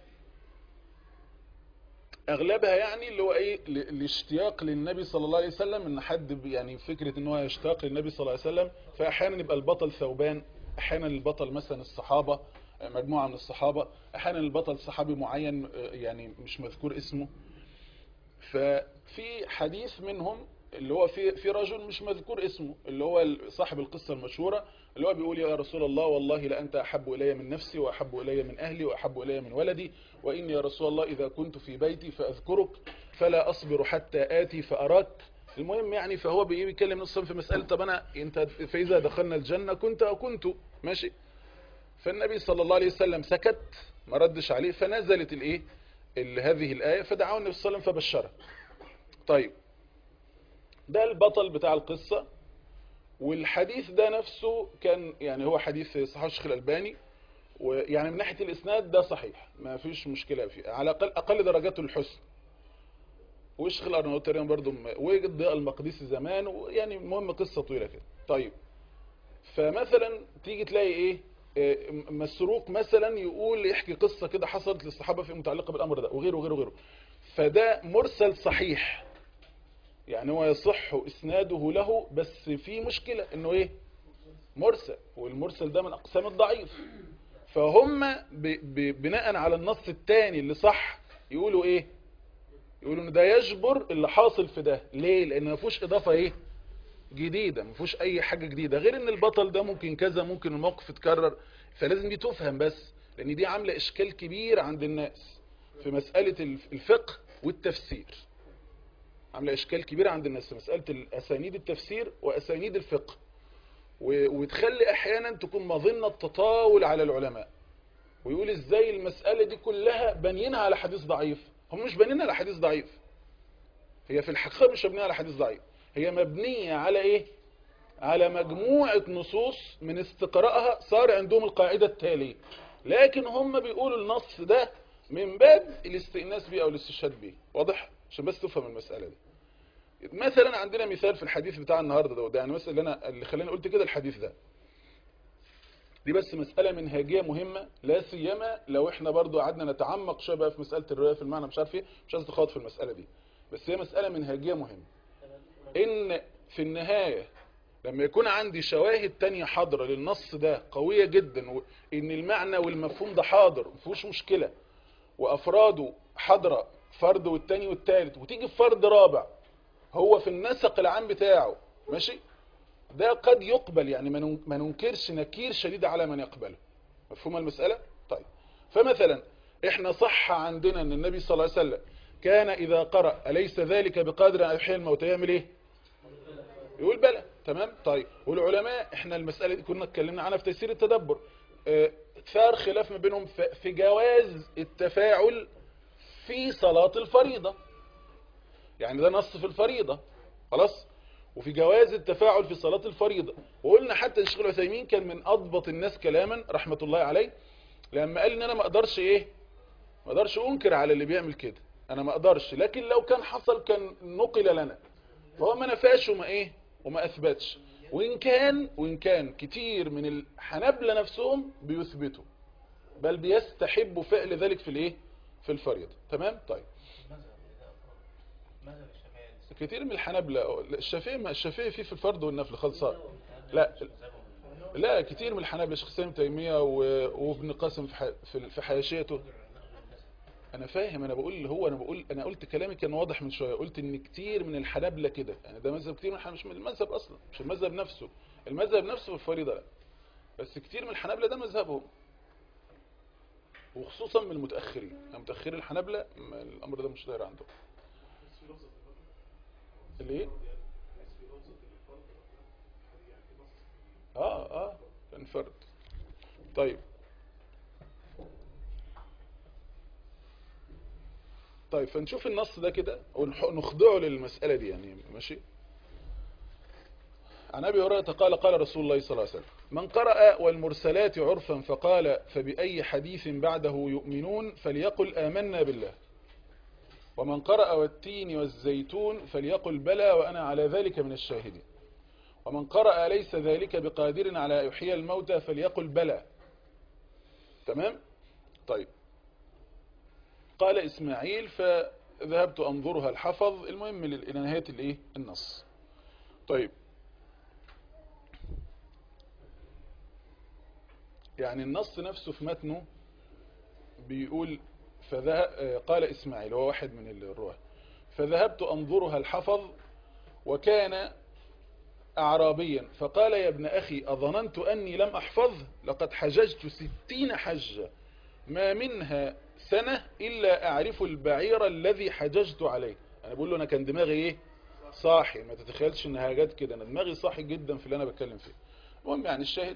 اغلبها يعني اللي هو ايه ال- الاشتياق للنبي صلى الله عليه وسلم ان حد ب- يعني فكرة ان هو يشتاق للنبي صلى الله عليه وسلم فاحيانا يبقى البطل ثوبان احيانا البطل مثلا الصحابة آه، مجموعة من الصحابة احيانا البطل صحابي معين آه، يعني مش مذكور اسمه ففي حديث منهم اللي هو في في رجل مش مذكور اسمه اللي هو ال- صاحب القصة المشهورة اللي هو بيقول يا رسول الله والله لأنت أحب إلي من نفسي وأحب إلي من أهلي وأحب إلي من ولدي وإني يا رسول الله إذا كنت في بيتي فأذكرك فلا أصبر حتى آتي فأراك المهم يعني فهو بي- بيتكلم نصا في مسألة طب أنا أنت فإذا دخلنا الجنة كنت أو كنت ماشي فالنبي صلى الله عليه وسلم سكت ما ردش عليه فنزلت الإيه ال- هذه الآية فدعاه النبي صلى الله عليه وسلم فبشره طيب ده البطل بتاع القصة والحديث ده نفسه كان يعني هو حديث صحيح الشيخ الألباني ويعني من ناحية الإسناد ده صحيح ما فيش مشكلة فيه على أقل, أقل درجاته الحسن والشيخ الأرناؤوط تقريبا برضه م- وضياء المقدسي زمان ويعني المهم قصة طويلة كده طيب فمثلا تيجي تلاقي ايه آه، م- مسروق مثلا يقول يحكي قصة كده حصلت للصحابة في متعلقة بالأمر ده وغيره وغيره وغيره فده مرسل صحيح يعني هو يصح اسناده له بس في مشكلة انه ايه مرسل والمرسل ده من اقسام الضعيف فهم ب ب بناء على النص التاني اللي صح يقولوا ايه يقولوا ان ده يجبر اللي حاصل في ده ليه لان ما فيهوش اضافة ايه جديدة ما فيهوش اي حاجة جديدة غير ان البطل ده ممكن كذا ممكن الموقف يتكرر فلازم دي تفهم بس لان دي عاملة اشكال كبير عند الناس في مسألة الف- الفقه والتفسير عامله اشكال كبير عند الناس في مساله الاسانيد التفسير واسانيد الفقه و- وتخلي احيانا تكون مظنه تطاول على العلماء ويقول ازاي المساله دي كلها بنينها على حديث ضعيف هم مش بنينها على حديث ضعيف هي في الحقيقه مش مبنيه على حديث ضعيف هي مبنيه على ايه على مجموعه نصوص من استقراءها صار عندهم القاعده التاليه لكن هم بيقولوا النص ده من باب الاستئناس به او الاستشهاد به واضح عشان بس تفهم المساله دي مثلا عندنا مثال في الحديث بتاع النهارده ده, ده يعني مثلا اللي انا اللي خلاني قلت كده الحديث ده دي بس مسألة منهجية مهمة لا سيما لو احنا برضو قعدنا نتعمق شويه بقى في مسألة الرواية في المعنى مش عارف ايه مش عايز اتخاط في المسألة دي بس هي مسألة منهجية مهمة ان في النهاية لما يكون عندي شواهد تانية حاضرة للنص ده قوية جدا وان المعنى والمفهوم ده حاضر مفيهوش مشكلة وافراده حاضرة فرد والتاني والتالت وتيجي في فرد رابع هو في النسق العام بتاعه ماشي ده قد يقبل يعني ما نن- ما ننكرش نكير شديد على من يقبله مفهوم المسألة طيب فمثلا احنا صح عندنا ان النبي صلى الله عليه وسلم كان اذا قرأ أليس ذلك بقادر ان يحيي الموتى يعمل ايه يقول بلى تمام طيب والعلماء احنا المسألة دي كنا اتكلمنا عنها في تيسير التدبر اه، ثار خلاف ما بينهم في في جواز التفاعل في صلاة الفريضة يعني ده نص في الفريضة خلاص وفي جواز التفاعل في صلاة الفريضة وقلنا حتى الشيخ العثيمين كان من أضبط الناس كلاما رحمة الله عليه لما قال ان انا ما اقدرش ايه ما اقدرش انكر على اللي بيعمل كده انا ما اقدرش لكن لو كان حصل كان نقل لنا فهو ما نفاش وما ايه وما اثبتش وان كان وان كان كتير من الحنابلة نفسهم بيثبتوا بل بيستحبوا فعل ذلك في الايه في الفريضة تمام طيب المذهب إذا أقر مذهب الشافعي كتير من الحنابلة الشافعي ما الشافعي فيه في الفرض والنفل خلصان لا لا كتير من الحنابلة شيخ سالم تيمية و- وابن قاسم في ح- في في حاشيته انا فاهم انا بقول هو انا بقول انا قلت كلامي كان واضح من شويه قلت ان كتير من الحنابلة كده يعني ده مذهب كتير من الحنابلة مش من المذهب اصلا مش المذهب نفسه المذهب نفسه في الفريضه لا بس كتير من الحنابلة ده مذهبهم وخصوصا من المتاخرين يعني متاخرين الحنابلة ما- الامر ده مش داير عندهم ليه اه اه كان فرد طيب طيب فنشوف النص ده كده ونخضعه للمسألة دي يعني ماشي عن أبي هريرة قال قال رسول الله صلى الله عليه وسلم من قرأ والمرسلات عرفا فقال فبأي حديث بعده يؤمنون فليقل آمنا بالله ومن قرأ والتين والزيتون فليقل بلى وأنا على ذلك من الشاهدين ومن قرأ ليس ذلك بقادر على يحيي الموتى فليقل بلى تمام طيب قال إسماعيل فذهبت أنظرها الحفظ المهم إلى نهاية الإيه النص طيب يعني النص نفسه في متنه بيقول فذهب قال إسماعيل هو واحد من الرواه فذهبت أنظرها الحفظ وكان أعرابيا فقال يا ابن أخي أظننت أني لم أحفظ لقد حججت ستين حجة ما منها سنة إلا أعرف البعير الذي حججت عليه أنا بقول له أنا كان دماغي إيه صاحي ما تتخيلش إنها جت كده أنا دماغي صاحي جدا في اللي أنا بتكلم فيه المهم يعني الشاهد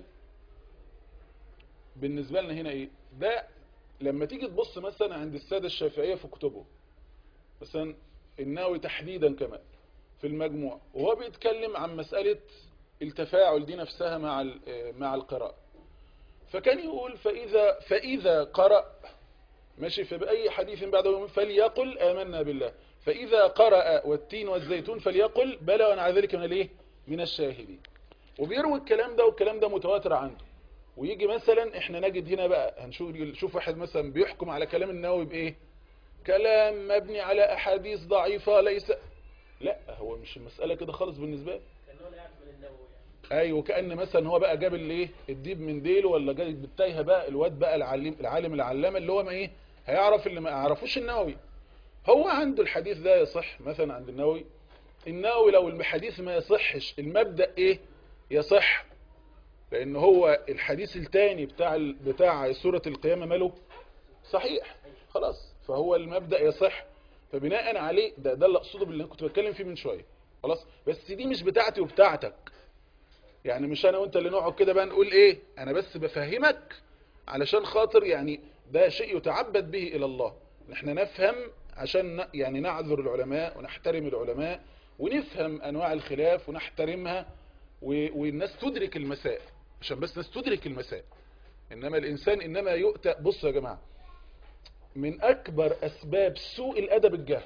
بالنسبة لنا هنا إيه ده لما تيجي تبص مثلا عند السادة الشافعية في كتبه مثلا الناوي تحديدا كمان في المجموع وهو بيتكلم عن مسألة التفاعل دي نفسها مع مع القراءة فكان يقول فإذا فإذا قرأ ماشي فبأي حديث بعده يوم فليقل آمنا بالله فإذا قرأ والتين والزيتون فليقل بلى وأنا على ذلك من الايه من الشاهدين وبيروي الكلام ده والكلام ده متواتر عنده ويجي مثلا احنا نجد هنا بقى هنشوف شوف واحد مثلا بيحكم على كلام النووي بايه كلام مبني على احاديث ضعيفة ليس لا هو مش المسألة كده خالص بالنسبة له كان هو اللي يعرف من النووي يعني ايوه كأن مثلا هو بقى جاب الايه الديب من ديله ولا جاي بالتايهه بقى الواد بقى العليم العالم العلامه اللي هو ما ايه هيعرف اللي ما يعرفوش النووي هو عنده الحديث ده يصح مثلا عند النووي النووي لو الحديث ما يصحش المبدأ ايه يصح لان هو الحديث الثاني بتاع ال- بتاع سورة القيامة ماله صحيح خلاص فهو المبدأ يصح فبناء عليه ده ده اللي اقصده باللي كنت بتكلم فيه من شوية خلاص بس دي مش بتاعتي وبتاعتك يعني مش انا وانت اللي نقعد كده بقى نقول ايه انا بس بفهمك علشان خاطر يعني ده شيء يتعبد به الى الله ان احنا نفهم عشان ن- يعني نعذر العلماء ونحترم العلماء ونفهم انواع الخلاف ونحترمها و- والناس تدرك المسائل عشان بس الناس تدرك المسائل انما الانسان انما يؤتى بصوا يا جماعة من اكبر اسباب سوء الادب الجهل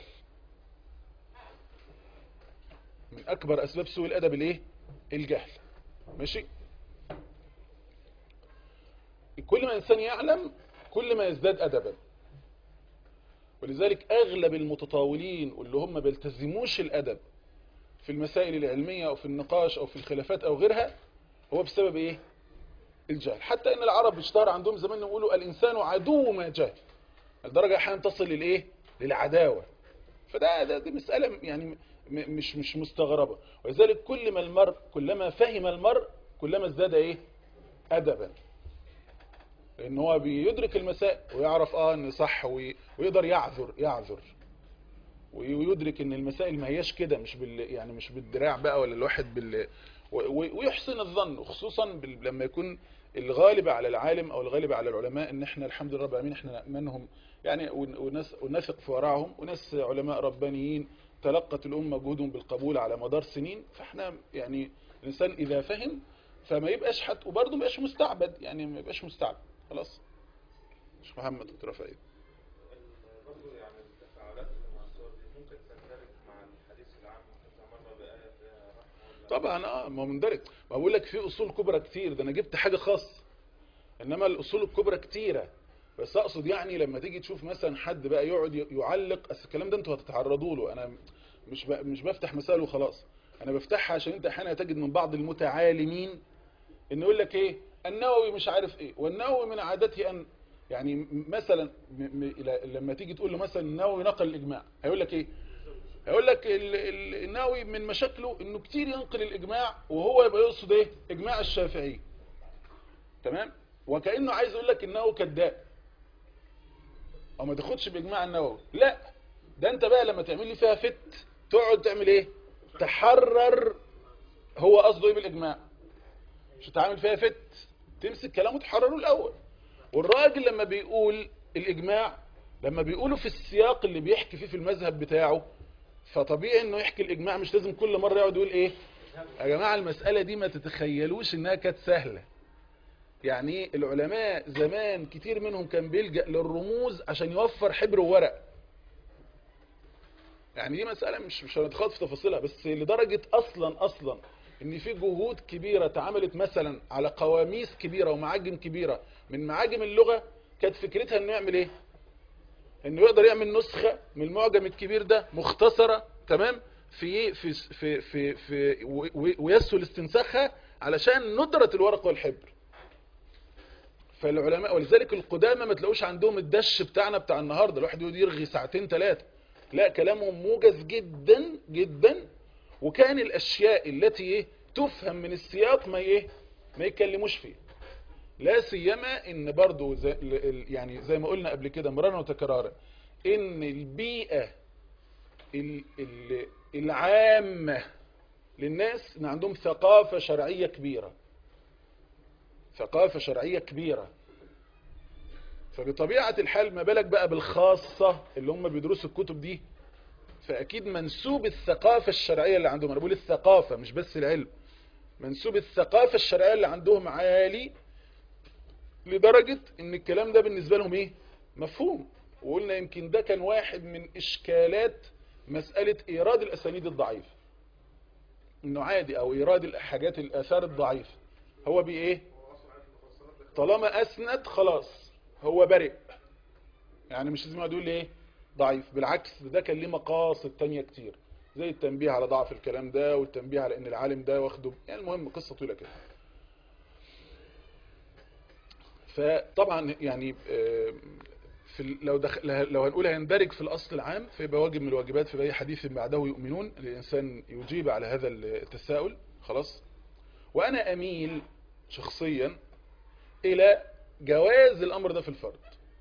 من اكبر اسباب سوء الادب الايه الجهل ماشي كل ما الانسان يعلم كل ما يزداد ادبا ولذلك اغلب المتطاولين واللي هم بيلتزموش الادب في المسائل العلمية او في النقاش او في الخلافات او غيرها هو بسبب ايه الجهل حتى ان العرب بيشتهر عندهم زمان يقولوا الانسان عدو ما جهل الدرجة احيانا تصل للايه للعداوة فده ده دي مسألة يعني م- مش مش مستغربة ولذلك كل ما المرء كلما فهم المرء كلما ازداد ايه ادبا لان هو بيدرك المسائل ويعرف اه ان صح وي- ويقدر يعذر يعذر وي- ويدرك ان المسائل ما هياش كده مش بال يعني مش بالدراع بقى ولا الواحد بال و- و- ويحسن الظن وخصوصا بال- لما يكون الغالب على العالم او الغالب على العلماء ان احنا الحمد لله رب العالمين احنا نأمنهم يعني ون- ونس ونثق في ورعهم وناس علماء ربانيين تلقت الأمة جهودهم بالقبول على مدار سنين فاحنا يعني الإنسان إذا فهم فما يبقاش حد وبرضه ما يبقاش مستعبد يعني ما يبقاش مستعبد خلاص مش محمد دكتور رفاعي برضه يعني التفاعلات اللي مع الصور دي ممكن تندرج مع الحديث العام كذا مرة بآية فيها رحمة ولا طبعا اه ما هو مندرج ما بقول لك في اصول كبرى كتير ده انا جبت حاجه خاصه انما الاصول الكبرى كتيره بس اقصد يعني لما تيجي تشوف مثلا حد بقى يقعد ي- يعلق اصل الكلام ده انتوا هتتعرضوا له انا مش ب... مش بفتح مسائل وخلاص انا بفتحها عشان انت احيانا تجد من بعض المتعالمين ان يقول لك ايه النووي مش عارف ايه والنووي من عادته ان يعني م- مثلا م... م... ل- لما تيجي تقول له مثلا النووي نقل الاجماع هيقول لك ايه هيقول لك ال- ال- النووي من مشاكله انه كتير ينقل الاجماع وهو يبقى يقصد ايه اجماع الشافعي تمام وكانه عايز يقول لك النووي كذاب او ما تاخدش باجماع النووي لا ده انت بقى لما تعمل لي فيها فت تقعد تعمل ايه تحرر هو قصده ايه بالاجماع مش هتعامل فيها فت تمسك كلامه تحرره الاول والراجل لما بيقول الاجماع لما بيقوله في السياق اللي بيحكي فيه في المذهب بتاعه فطبيعي انه يحكي الاجماع مش لازم كل مرة يقعد يقول ايه يا جماعة المسألة دي ما تتخيلوش انها كانت سهلة يعني ايه العلماء زمان كتير منهم كان بيلجأ للرموز عشان يوفر حبر وورق يعني دي مسألة مش مش هنتخاض في تفاصيلها بس لدرجة اصلا اصلا ان في جهود كبيرة اتعملت مثلا على قواميس كبيرة ومعاجم كبيرة من معاجم اللغة كانت فكرتها انه يعمل ايه انه يقدر يعمل نسخة من المعجم الكبير ده مختصرة تمام في في في في, في و- و- ويسهل استنساخها علشان ندرة الورق والحبر فالعلماء ولذلك القدامى ما تلاقوش عندهم الدش بتاعنا بتاع النهارده الواحد يقعد يرغي ساعتين ثلاثه لا كلامهم موجز جدا جدا وكان الاشياء التي ايه تفهم من السياق ما ايه ما يتكلموش فيه لا سيما ان برضو زي ال- ال- يعني زي ما قلنا قبل كده مرارا وتكرارا ان البيئه ال- ال- العامه للناس ان عندهم ثقافه شرعيه كبيره ثقافة شرعية كبيرة فبطبيعة الحال ما بالك بقى بالخاصة اللي هم بيدرسوا الكتب دي فأكيد منسوب الثقافة الشرعية اللي عندهم أنا بقول الثقافة مش بس العلم منسوب الثقافة الشرعية اللي عندهم عالي لدرجة ان الكلام ده بالنسبة لهم ايه مفهوم وقلنا يمكن ده كان واحد من اشكالات مسألة ايراد الاسانيد الضعيفة انه عادي او ايراد الحاجات الاثار الضعيفة هو بي ايه طالما اسند خلاص هو برئ يعني مش لازم يقعد يقول لي ايه ضعيف بالعكس ده كان ليه مقاصد تانية كتير زي التنبيه على ضعف الكلام ده والتنبيه على ان العالم ده واخده يعني المهم قصة طويلة كده فطبعا يعني آه، في ال- لو دخل لو هنقول هيندرج في الاصل العام فيبقى واجب من الواجبات في اي حديث بعده يؤمنون الانسان يجيب على هذا التساؤل خلاص وانا اميل شخصيا الى جواز الامر ده في الفرد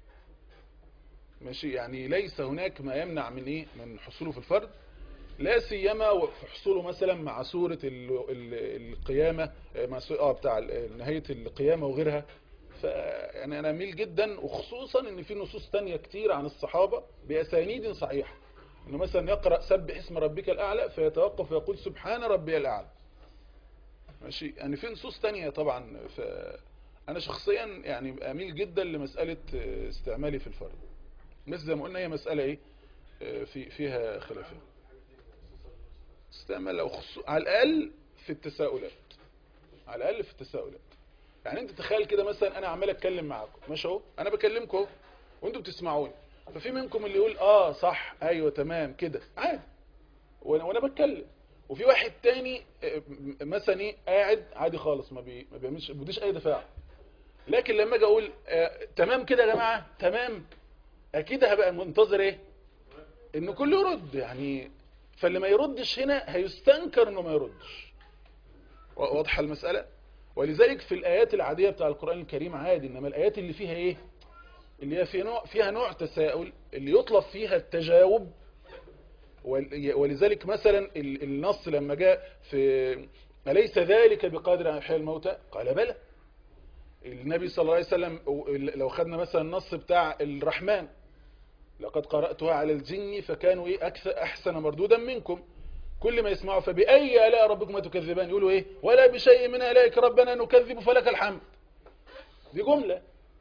ماشي يعني ليس هناك ما يمنع من ايه من حصوله في الفرد لا سيما في حصوله مثلا مع سورة ال- ال- القيامة آه، مع سورة اه بتاع ال- نهاية القيامة وغيرها ف يعني انا اميل جدا وخصوصا ان في نصوص تانية كتير عن الصحابة باسانيد صحيحة انه مثلا يقرأ سبح اسم ربك الاعلى فيتوقف ويقول سبحان ربي الاعلى ماشي يعني في نصوص تانية طبعا ف انا شخصيا يعني اميل جدا لمسألة آه، استعمالي في الفرد بس زي ما قلنا هي مسألة ايه آه، في فيها خلافات استعمل أو خصو... على الأقل في التساؤلات على الأقل في التساؤلات يعني انت تخيل كده مثلا انا عمال اتكلم معاكم ماشي اهو انا بكلمكم اهو وانتوا بتسمعوني ففي منكم اللي يقول اه صح ايوه تمام كده عادي وانا وانا بتكلم وفي واحد تاني آه، م- مثلا ايه قاعد عادي خالص ما, بي... ما بيعملش ما بيديش اي دفاع لكن لما اجي اقول آه تمام كده يا جماعه تمام اكيد هبقى منتظر ايه انه كله يرد يعني فاللي ما يردش هنا هيستنكر انه ما يردش وا- واضحه المساله ولذلك في الايات العاديه بتاع القران الكريم عادي انما الايات اللي فيها ايه اللي هي في نوع فيها نوع تساؤل اللي يطلب فيها التجاوب ول- ولذلك مثلا ال- النص لما جاء في أليس ذلك بقادر على إحياء الموتى قال بلى النبي صلى الله عليه وسلم لو خدنا مثلا النص بتاع الرحمن لقد قرأتها على الجن فكانوا ايه اكثر احسن مردودا منكم كل ما يسمعوا فبأي آلاء ربكما تكذبان يقولوا ايه ولا بشيء من آلائك ربنا نكذب فلك الحمد دي جملة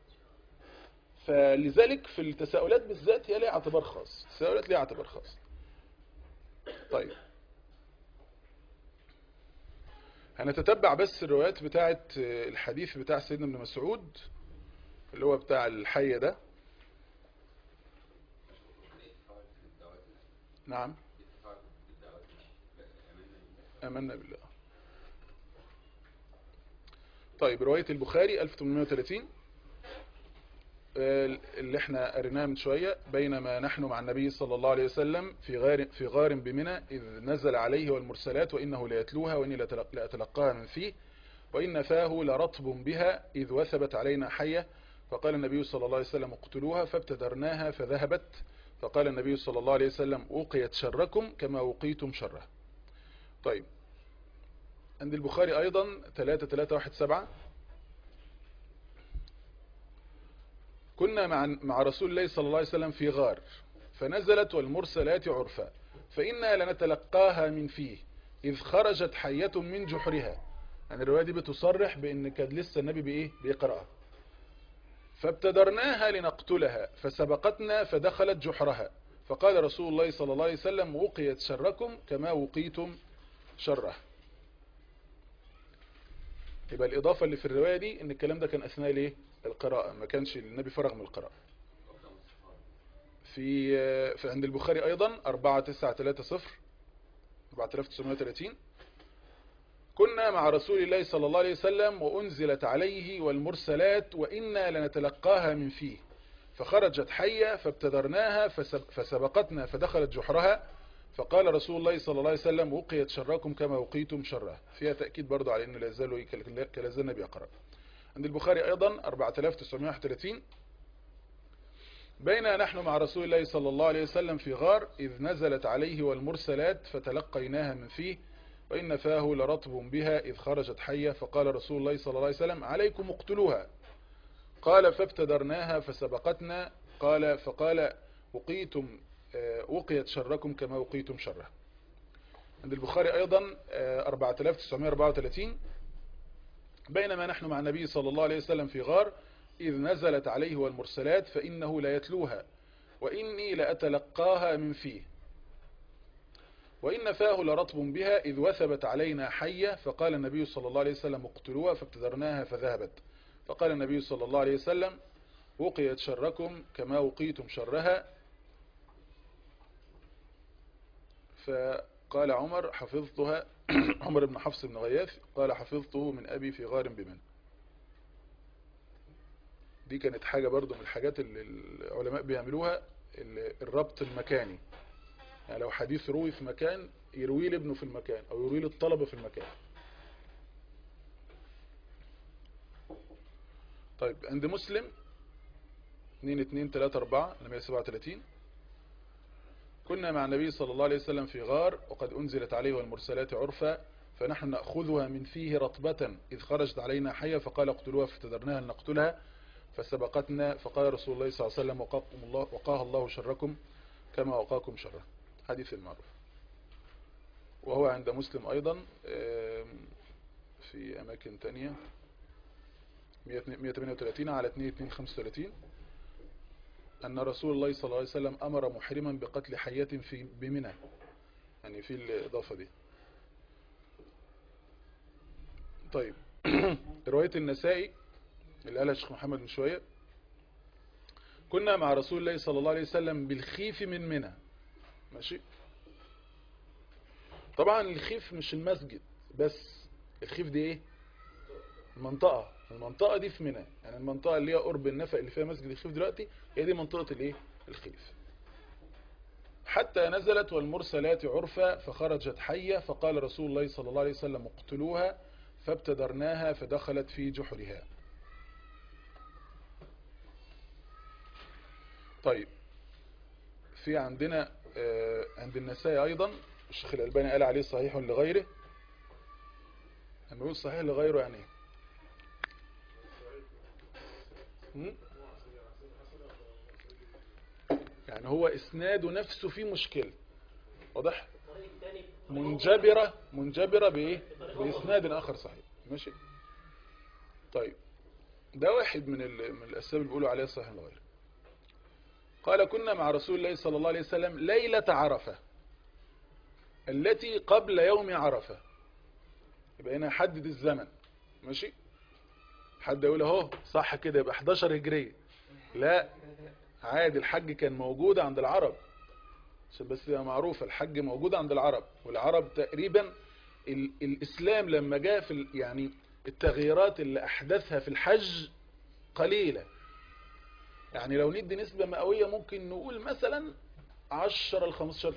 فلذلك في التساؤلات بالذات هي ليها اعتبار خاص التساؤلات ليها اعتبار خاص طيب هنتتبع بس الروايات بتاعة الحديث بتاع سيدنا ابن مسعود اللي هو بتاع الحية ده نعم آمنا بالله طيب رواية البخاري 1830 آه، اللي احنا قريناها من شوية بينما نحن مع النبي صلى الله عليه وسلم في غار في غار بمنى إذ نزل عليه والمرسلات وإنه ليتلوها وإني لتلق- لأتلقاها من فيه وإن فاه لرطب بها إذ وثبت علينا حية فقال النبي صلى الله عليه وسلم اقتلوها فابتدرناها فذهبت فقال النبي صلى الله عليه وسلم وقيت شركم كما وقيتم شره طيب عند البخاري ايضا 3 3 1 7 كنا مع مع رسول الله صلى الله عليه وسلم في غار فنزلت والمرسلات عرفا فإنا لنتلقاها من فيه إذ خرجت حية من جحرها يعني الرواية دي بتصرح بأن كان لسه النبي بإيه بيقرأها فابتدرناها لنقتلها فسبقتنا فدخلت جحرها فقال رسول الله صلى الله عليه وسلم وقيت شركم كما وقيتم شره يبقى الإضافة اللي في الرواية دي ان الكلام ده كان أثناء الايه القراءة ما كانش النبي فرغ من القراءة في في عند البخاري أيضا 4930 4930 كنا مع رسول الله صلى الله عليه وسلم وأنزلت عليه والمرسلات وإنا لنتلقاها من فيه فخرجت حية فابتدرناها فسب- فسبقتنا فدخلت جحرها فقال رسول الله صلى الله عليه وسلم وقيت شركم كما وقيتم شره فيها تأكيد برضو على أنه لا يزالوا كلازال النبي يقرأ عند البخاري أيضا 4931 بين نحن مع رسول الله صلى الله عليه وسلم في غار إذ نزلت عليه والمرسلات فتلقيناها من فيه وإن فاه لرطب بها إذ خرجت حية فقال رسول الله صلى الله عليه وسلم عليكم اقتلوها قال فابتدرناها فسبقتنا قال فقال وقيتم آه، وقيت شركم كما وقيتم شره عند البخاري أيضا آه، 4934 بينما نحن مع النبي صلى الله عليه وسلم في غار إذ نزلت عليه والمرسلات فإنه لا يتلوها وإني لأتلقاها من فيه وإن فاه لرطب بها إذ وثبت علينا حية فقال النبي صلى الله عليه وسلم اقتلوها فابتدرناها فذهبت فقال النبي صلى الله عليه وسلم وقيت شركم كما وقيتم شرها فقال عمر حفظتها عمر بن حفص بن غياث قال حفظته من أبي في غار بمن دي كانت حاجة برضو من الحاجات اللي العلماء بيعملوها ال- الربط المكاني يعني لو حديث روي في مكان يرويه لابنه في المكان او يرويه للطلبة في المكان طيب عند مسلم 2 2 3 4 137 كنا مع النبي صلى الله عليه وسلم في غار وقد أنزلت عليه والمرسلات عرفا فنحن نأخذها من فيه رطبة إذ خرجت علينا حية فقال اقتلوها فافتدرناها لنقتلها فسبقتنا فقال رسول الله صلى الله عليه وسلم وقاكم الله وقاها الله شركم كما وقاكم شره حديث المعروف وهو عند مسلم أيضا آم، في أماكن تانية 138 على 2235 أن رسول الله صلى الله عليه وسلم أمر محرما بقتل حية في بمنى يعني في الإضافة دي طيب رواية النسائي اللي قالها الشيخ محمد من شوية كنا مع رسول الله صلى الله عليه وسلم بالخيف من منى ماشي طبعا الخيف مش المسجد بس الخيف دي ايه المنطقة المنطقة دي في منى يعني المنطقة اللي هي قرب النفق اللي فيها مسجد الخيف دلوقتي هي دي منطقة الايه الخيف حتى نزلت والمرسلات عرفا فخرجت حية فقال رسول الله صلى الله عليه وسلم اقتلوها فابتدرناها فدخلت في جحرها طيب في عندنا آه، عند النسائي أيضا الشيخ الألباني قال عليه صحيح لغيره لما يقول صحيح لغيره يعني ايه هم؟ يعني هو إسناده نفسه فيه مشكلة واضح الطريق الثاني منجبرة منجبرة بإيه بإسناد آخر صحيح ماشي طيب ده واحد من, ال... من الأسباب اللي بيقولوا عليه صحيح لغيره قال كنا مع رسول الله صلى الله عليه وسلم ليلة عرفة التي قبل يوم عرفة يبقى هنا حدد الزمن ماشي حد يقول اهو صح كده يبقى 11 هجرية لا عادي الحج كان موجود عند العرب عشان بس تبقى معروفة الحج موجود عند العرب والعرب تقريبا ال الإسلام لما جاء في ال- يعني التغييرات اللي أحدثها في الحج قليلة يعني لو ندي نسبة مئوية ممكن نقول مثلا 10 ل 15%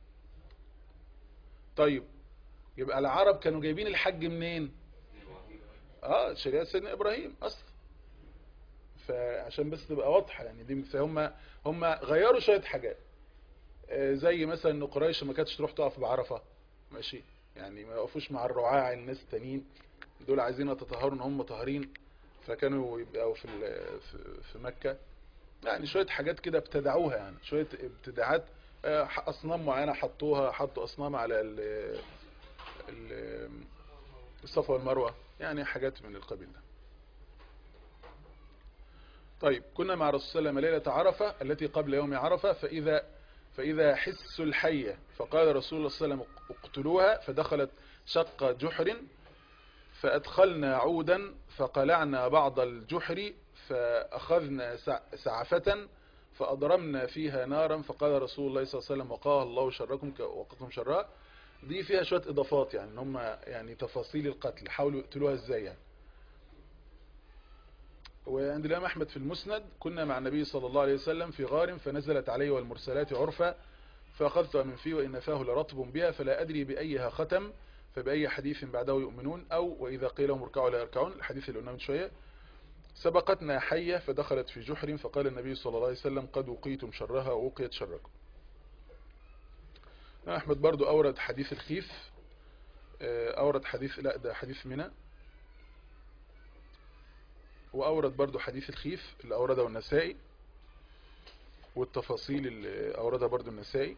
طيب يبقى العرب كانوا جايبين الحج منين اه شريعة سيدنا ابراهيم اصلا فعشان بس تبقى واضحة يعني دي مثال هم هم غيروا شوية حاجات آه، زي مثلا ان قريش ما كانتش تروح تقف بعرفة ماشي يعني ما يقفوش مع الرعاع الناس تانيين دول عايزين يتطهروا ان هم طاهرين فكانوا يبقوا في ال- في- في مكة يعني شوية حاجات كده ابتدعوها يعني شوية ابتداعات آه، أصنام معينة حطوها حطوا أصنام على ال- ال- الصفا والمروة يعني حاجات من القبيل ده طيب كنا مع رسول الله ليلة عرفة التي قبل يوم عرفة فإذا فإذا حس الحية فقال رسول الله صلى الله عليه وسلم اقتلوها فدخلت شق جحر فأدخلنا عودا فقلعنا بعض الجحر فأخذنا سع- سعفة فأضرمنا فيها نارا فقال رسول الله صلى الله عليه وسلم وقاه الله شركم ك- وقكم شراء دي فيها شوية إضافات يعني إن هم يعني تفاصيل القتل حاولوا يقتلوها إزاي يعني وعند الإمام أحمد في المسند كنا مع النبي صلى الله عليه وسلم في غار فنزلت عليه والمرسلات عرفا فأخذتها من فيه وإن فاه لرطب بها فلا أدري بأيها ختم فبأي حديث بعده يؤمنون أو وإذا قيل لهم اركعوا لا يركعون الحديث اللي قلناه من شوية سبقتنا حية فدخلت في جحر فقال النبي صلى الله عليه وسلم قد وقيتم شرها ووقيت شركم أحمد برضو أورد حديث الخيف آه، أورد حديث لا ده حديث منى وأورد برضو حديث الخيف اللي أورده النسائي والتفاصيل اللي أوردها برضو النسائي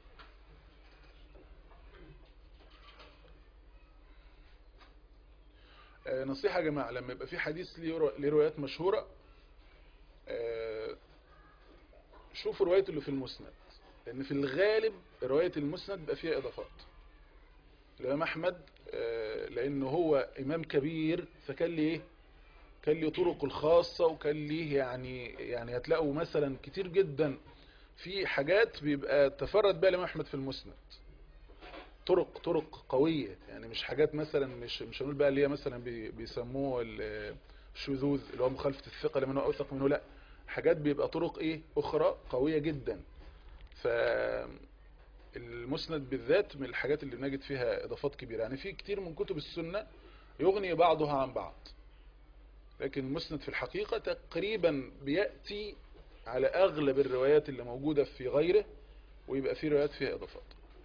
آه، نصيحة يا جماعة لما يبقى في حديث ليه رو- ليه روايات مشهورة آه، شوفوا روايته اللي في المسند لأن في الغالب رواية المسند بيبقى فيها إضافات الإمام أحمد آه، لأنه هو إمام كبير فكان ليه إيه؟ كان ليه طرق الخاصة وكان ليه يعني يعني هتلاقوا مثلا كتير جدا في حاجات بيبقى تفرد بها الإمام أحمد في المسند طرق طرق قوية يعني مش حاجات مثلا مش مش هنقول بقى اللي هي مثلا بي- بيسموه ال- الشذوذ اللي هو مخالفة الثقة لمن هو أوثق منه لا حاجات بيبقى طرق ايه أخرى قوية جدا ف المسند بالذات من الحاجات اللي بنجد فيها إضافات كبيرة يعني في كتير من كتب السنة يغني بعضها عن بعض لكن المسند في الحقيقة تقريبا بيأتي على أغلب الروايات اللي موجودة في غيره ويبقى في روايات فيها إضافات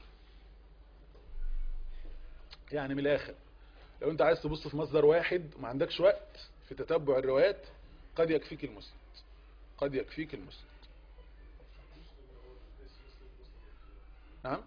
يعني من الآخر لو أنت عايز تبص في مصدر واحد وما عندكش وقت في تتبع الروايات قد يكفيك المسند قد يكفيك المسند نعم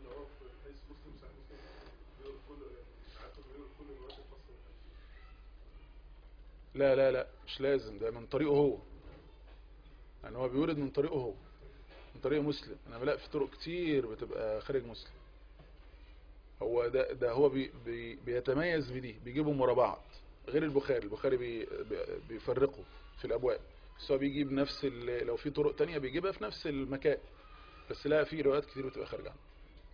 لا لا لا مش لازم ده من طريقه هو يعني هو بيورد من طريقه هو من طريق مسلم انا بلاقي في طرق كتير بتبقى خارج مسلم هو ده ده هو بي بي بيتميز بدي بيجيبهم ورا بعض غير البخاري البخاري بي بي بيفرقه في الابواب بس هو بيجيب نفس ال- لو في طرق تانية بيجيبها في نفس المكان بس لا في روايات كتير بتبقى خارجه عنه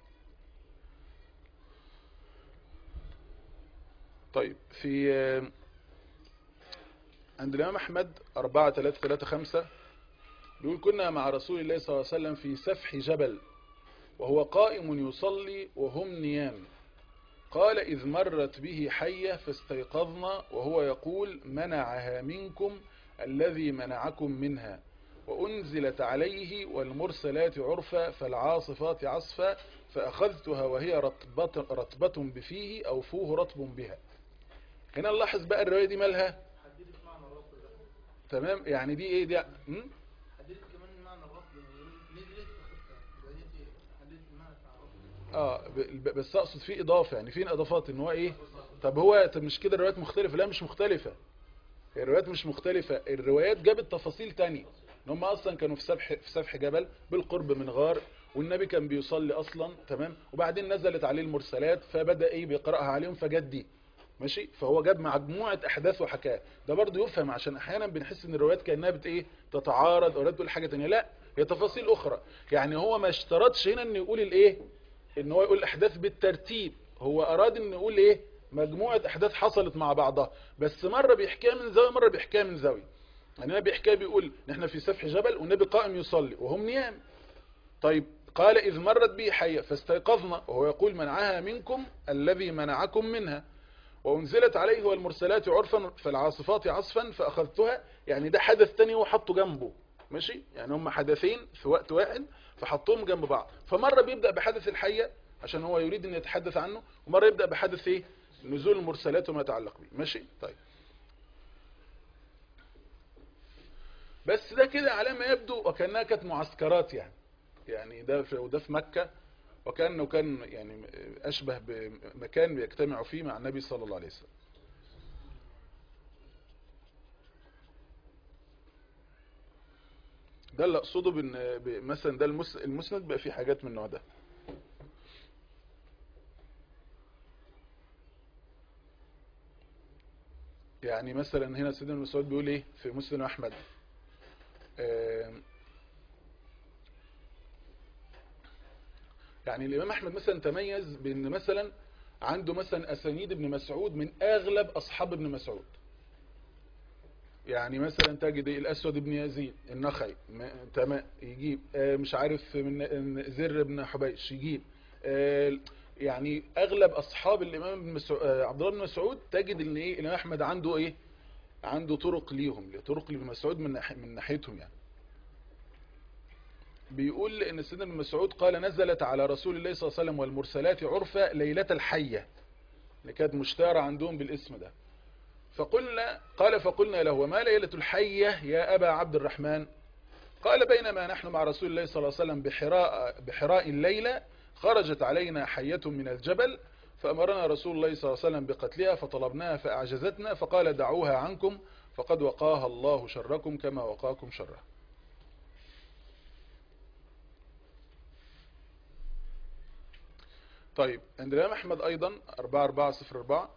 طيب في آه، عند الإمام أحمد أربعة ثلاثة ثلاثة خمسة بيقول كنا مع رسول الله صلى الله عليه وسلم في سفح جبل وهو قائم يصلي وهم نيام قال إذ مرت به حية فاستيقظنا وهو يقول منعها منكم الذي منعكم منها وأنزلت عليه والمرسلات عرفا فالعاصفات عصفا فأخذتها وهي رطبة, رطبة بفيه أو فوه رطب بها هنا نلاحظ بقى الرواية دي مالها حددت معنى الرفض ده تمام يعني دي ايه دي م? حددت كمان معنى الرفض يعني نزلت فخدتها يبقى دي حددت المعنى بتاع الرفض اه ب- ب- بس اقصد في اضافه يعني في اضافات ان هو ايه طب هو طب مش كده الروايات مختلفه لا مش مختلفه الروايات مش مختلفه الروايات جابت تفاصيل تانية ان هم اصلا كانوا في سفح في سفح جبل بالقرب من غار والنبي كان بيصلي اصلا تمام وبعدين نزلت عليه المرسلات فبدا ايه بيقراها عليهم فجت دي ماشي فهو جاب مجموعه احداث وحكايات ده برضه يفهم عشان احيانا بنحس ان الروايات كانها بت ايه تتعارض او تقول حاجه تانية لا هي تفاصيل اخرى يعني هو ما اشترطش هنا ان يقول الايه ان هو يقول الاحداث بالترتيب هو اراد ان يقول ايه مجموعه احداث حصلت مع بعضها بس مره بيحكيها من زاويه مره بيحكيها من زاويه يعني النبي بيحكيها بيقول ان احنا في سفح جبل والنبي قائم يصلي وهم نيام طيب قال إذ مرت به حية فاستيقظنا وهو يقول منعها منكم الذي منعكم منها وأنزلت عليه والمرسلات عرفا فالعاصفات عصفا فأخذتها يعني ده حدث تاني هو حطه جنبه ماشي يعني هم حدثين في وقت واحد فحطهم جنب بعض فمرة بيبدأ بحدث الحية عشان هو يريد ان يتحدث عنه ومره يبدا بحدث ايه نزول المرسلات وما يتعلق به ماشي طيب بس ده كده على ما يبدو وكانها كانت معسكرات يعني يعني ده في وده في مكه وكانه كان يعني اشبه بمكان بيجتمعوا فيه مع النبي صلى الله عليه وسلم ده اللي اقصده بان ب- مثلا ده المس- المسند بقى فيه حاجات من النوع ده يعني مثلا هنا سيدنا ابن مسعود بيقول ايه في مسلم احمد آم، يعني الامام احمد مثلا تميز بان مثلا عنده مثلا اسانيد ابن مسعود من اغلب اصحاب ابن مسعود يعني مثلا تجد إيه الاسود بن يزيد النخعي ما- تمام يجيب آه، مش عارف من زر بن حبيش يجيب آه، يعني اغلب اصحاب الامام ابن مسعود آه، عبد الله بن مسعود تجد ان ايه الامام احمد عنده ايه عنده طرق ليهم طرق لابن مسعود من ناحية من ناحيتهم يعني بيقول ان سيدنا ابن مسعود قال نزلت على رسول الله صلى الله عليه وسلم والمرسلات عرفة ليلة الحية اللي كانت مشتهرة عندهم بالاسم ده فقلنا قال فقلنا له وما ليلة الحية يا أبا عبد الرحمن قال بينما نحن مع رسول الله صلى الله عليه وسلم بحراء, بحراء الليلة خرجت علينا حية من الجبل فأمرنا رسول الله صلى الله عليه وسلم بقتلها فطلبناها فأعجزتنا فقال دعوها عنكم فقد وقاها الله شركم كما وقاكم شره طيب عند الإمام أحمد أيضا 4404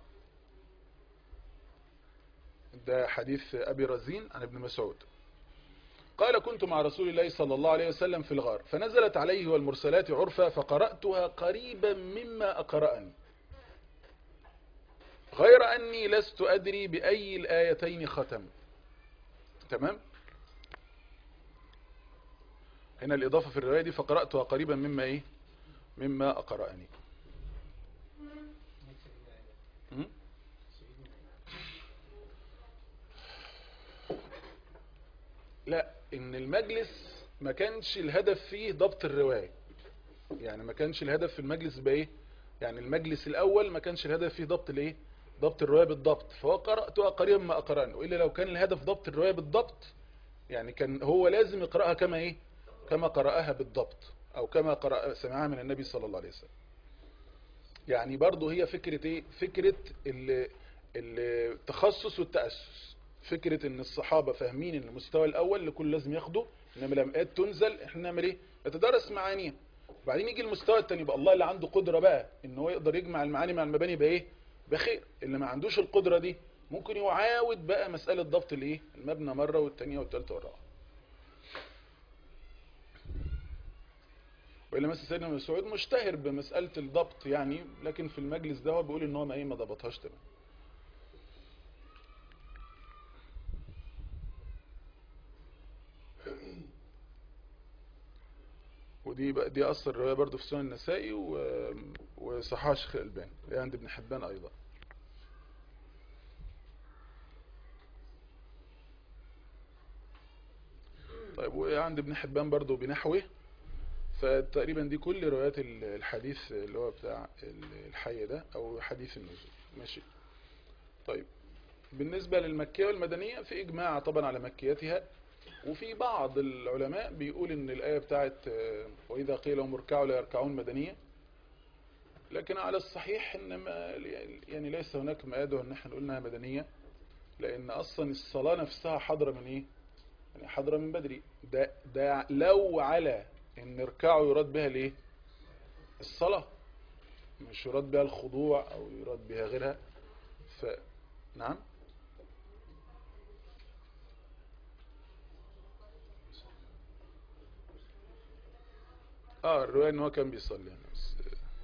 ده حديث أبي رزين عن ابن مسعود قال كنت مع رسول الله صلى الله عليه وسلم في الغار فنزلت عليه والمرسلات عرفا فقرأتها قريبا مما أقرأني غير أني لست أدري بأي الآيتين ختم تمام هنا الإضافة في الرواية دي فقرأتها قريبا مما إيه مما أقرأني م? لا ان المجلس ما كانش الهدف فيه ضبط الرواية يعني ما كانش الهدف في المجلس بايه يعني المجلس الاول ما كانش الهدف فيه ضبط الايه ضبط الرواية بالضبط فهو قرأتها قريبا ما اقرأني والا لو كان الهدف ضبط الرواية بالضبط يعني كان هو لازم يقرأها كما ايه كما قرأها بالضبط او كما قرأ سمعها من النبي صلى الله عليه وسلم يعني برضه هي فكرة ايه فكرة ال- التخصص والتأسس فكرة ان الصحابة فاهمين ان المستوى الاول اللي كل لازم ياخده انما لما ايات تنزل احنا نعمل ايه نتدرس معانيها وبعدين يجي المستوى التاني يبقى الله اللي عنده قدرة بقى ان هو يقدر يجمع المعاني مع المباني بايه بخير اللي ما عندوش القدرة دي ممكن يعاود بقى مسألة ضبط الايه المبنى مرة والتانية والتالتة والرابعة وإلا مثلا سيدنا ابن مسعود مشتهر بمسألة الضبط يعني لكن في المجلس ده هو بيقول ان هو ما ايه ما ضبطهاش تمام ودي بقى دي اصل الروايه برضو في سنن النسائي و- وصححها شيخ الالباني اللي عند ابن حبان ايضا طيب وعند ابن حبان برضو بنحوه فتقريبا دي كل روايات ال- الحديث اللي هو بتاع ال- الحي ده او حديث النزول ماشي طيب بالنسبة للمكية والمدنية في إجماع طبعا على مكيتها وفي بعض العلماء بيقول ان الآية بتاعت آه، وإذا قيل لهم اركعوا لا يركعون مدنية لكن على الصحيح ان ما يعني ليس هناك ما يدعو ان احنا نقول انها مدنية لان اصلا الصلاة نفسها حاضرة من ايه يعني حاضرة من بدري ده, ده لو على ان اركعوا يراد بها الايه الصلاة مش يراد بها الخضوع او يراد بها غيرها ف نعم اه الرواية ان هو كان بيصلي يعني بس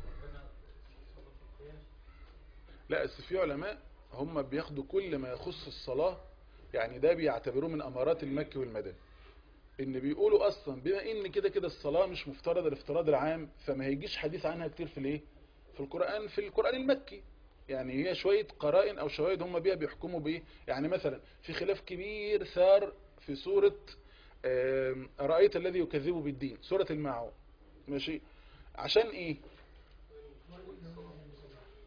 لا بس في علماء هم بياخدوا كل ما يخص الصلاة يعني ده بيعتبروه من امارات المكي والمدني ان بيقولوا اصلا بما ان كده كده الصلاة مش مفترضة الافتراض العام فما هيجيش حديث عنها كتير في الايه في القرآن في القرآن المكي يعني هي شوية قرائن او شواهد هم بيها بيحكموا بايه يعني مثلا في خلاف كبير ثار في سورة آم، أرأيت الذي يكذب بالدين سورة الماعون ماشي عشان ايه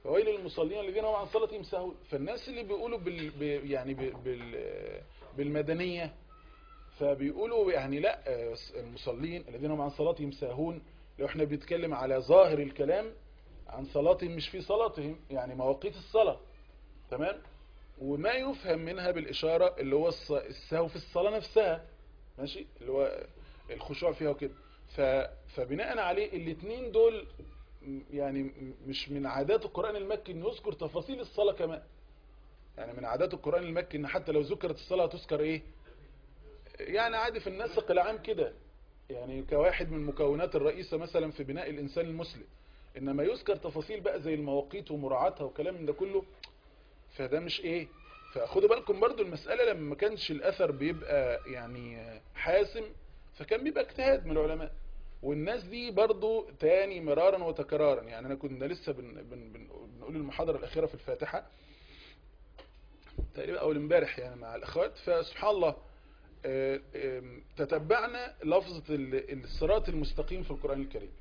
فويل للمصلين الذين هم عن صلاتهم ساهون فالناس اللي بيقولوا بال ب- يعني ب- بال بالمدنيه فبيقولوا يعني لا آه، المصلين الذين هم عن صلاتهم ساهون لو احنا بنتكلم على ظاهر الكلام عن صلاتهم مش في صلاتهم يعني مواقيت الصلاة تمام وما يفهم منها بالإشارة اللي هو الص- السهو في الصلاة نفسها ماشي اللي هو الخشوع فيها وكده ف... فبناء عليه الاثنين دول م- يعني م- مش من عادات القرآن المكي انه يذكر تفاصيل الصلاة كمان يعني من عادات القرآن المكي ان حتى لو ذكرت الصلاة تذكر ايه يعني عادي في النسق العام كده يعني كواحد من المكونات الرئيسة مثلا في بناء الإنسان المسلم إنما يذكر تفاصيل بقى زي المواقيت ومراعاتها وكلام من ده كله فده مش إيه فخدوا بالكم برضو المسألة لما ما كانش الأثر بيبقى يعني حاسم فكان بيبقى اجتهاد من العلماء والناس دي برضو تاني مرارا وتكرارا يعني أنا كنا لسه بن بن بن بنقول المحاضرة الأخيرة في الفاتحة تقريبا أول امبارح يعني مع الأخوات فسبحان الله آه، آم، تتبعنا لفظة ال- الصراط المستقيم في القرآن الكريم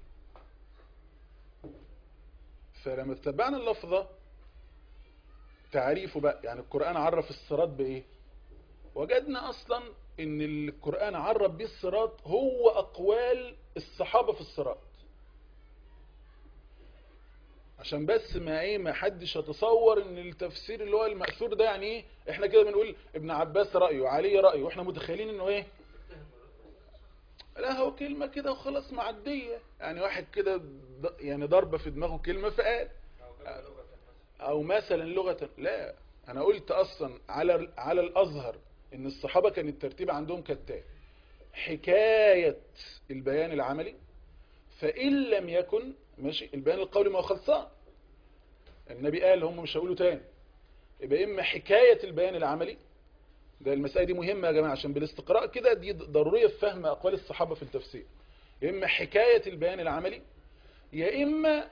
فلما تتبعنا اللفظة تعريفه بقى يعني القرآن عرف الصراط بإيه وجدنا أصلا إن القرآن عرف بيه الصراط هو أقوال الصحابة في الصراط عشان بس ما ايه ما حدش يتصور ان التفسير اللي هو المأثور ده يعني ايه احنا كده بنقول ابن عباس رأيه علي رأيه واحنا متخيلين انه ايه لا هو كلمة كده وخلاص معدية يعني واحد كده ض- يعني ضربة في دماغه كلمة فقال او مثلا لغة لا انا قلت اصلا على على الازهر ان الصحابة كان الترتيب عندهم كالتالي حكاية البيان العملي فإن لم يكن ماشي البيان القولي ما هو خلصان النبي قال هم مش هيقولوا تاني يبقى إما حكاية البيان العملي ده المسألة دي مهمة يا جماعة عشان بالاستقراء كده دي ضرورية في فهم أقوال الصحابة في التفسير يا إما حكاية البيان العملي يا إما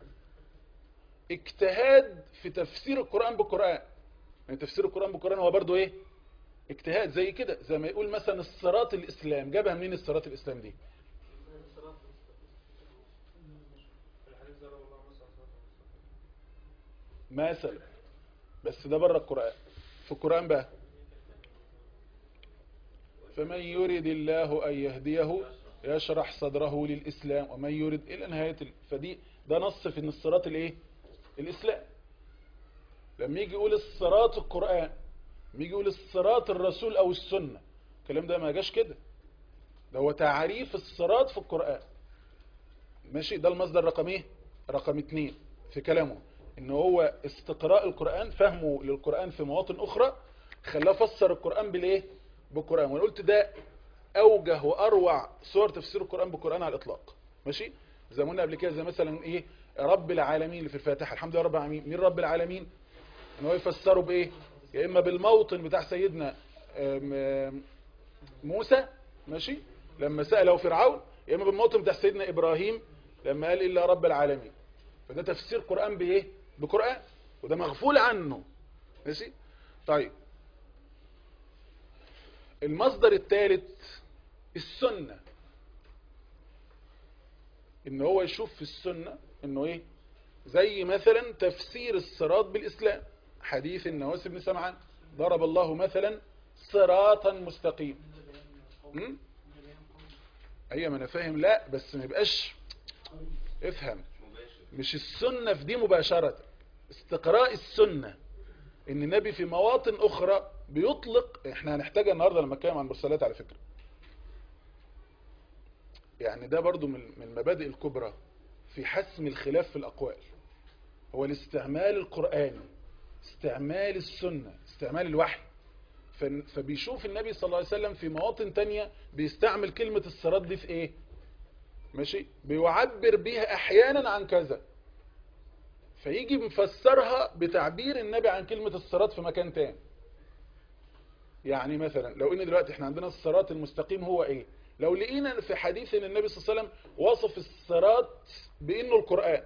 اجتهاد في تفسير القرآن بالقرآن يعني تفسير القرآن بالقرآن هو برضو إيه اجتهاد زي كده زي ما يقول مثلا الصراط الإسلام جابها منين الصراط الإسلام دي الحديث ضرب الله مثلا صراط المستقيم مثلا بس ده بره القرآن في القرآن بقى فمن يريد الله أن يهديه يشرح صدره للإسلام ومن يريد إلى نهاية ال- فدي ده نص في ان الصراط الايه الإسلام لما يجي يقول الصراط القرآن لما يجي يقول الصراط الرسول أو السنة الكلام ده ما جاش كده ده هو تعريف الصراط في القرآن ماشي ده المصدر رقم ايه رقم اتنين في كلامه ان هو استقراء القرآن فهمه للقرآن في مواطن اخرى خلاه فسر القرآن بالايه بالقرآن وانا قلت ده اوجه واروع صور تفسير القرآن بالقرآن على الاطلاق ماشي زي ما قلنا قبل كده زي مثلا ايه رب العالمين اللي في الفاتحة الحمد لله رب العالمين مين رب العالمين ان هو يفسره بايه يا اما بالموطن بتاع سيدنا آم، آم، موسى ماشي لما سأله فرعون يا اما بالموطن بتاع سيدنا ابراهيم لما قال الا رب العالمين فده تفسير قرآن بايه بقرآن وده مغفول عنه ماشي طيب المصدر الثالث السنة ان هو يشوف في السنة انه ايه زي مثلا تفسير الصراط بالاسلام حديث النواس بن سمعان ضرب الله مثلا صراطا مستقيم م? ايوه ما انا فاهم لا بس ما يبقاش افهم مش السنة في دي مباشرة استقراء السنة ان النبي في مواطن اخرى بيطلق احنا هنحتاجها النهاردة لما نتكلم عن المرسلات على فكرة يعني ده برضو من من المبادئ الكبرى في حسم الخلاف في الاقوال هو الاستعمال القرآني استعمال السنة استعمال الوحي فن- فبيشوف النبي صلى الله عليه وسلم في مواطن تانية بيستعمل كلمة الصراط دي في ايه ماشي بيعبر بيها احيانا عن كذا فيجي مفسرها بتعبير النبي عن كلمة الصراط في مكان تاني يعني مثلا لو ان دلوقتي احنا عندنا الصراط المستقيم هو ايه لو لقينا في حديث ان النبي صلى الله عليه وسلم وصف الصراط بانه القرآن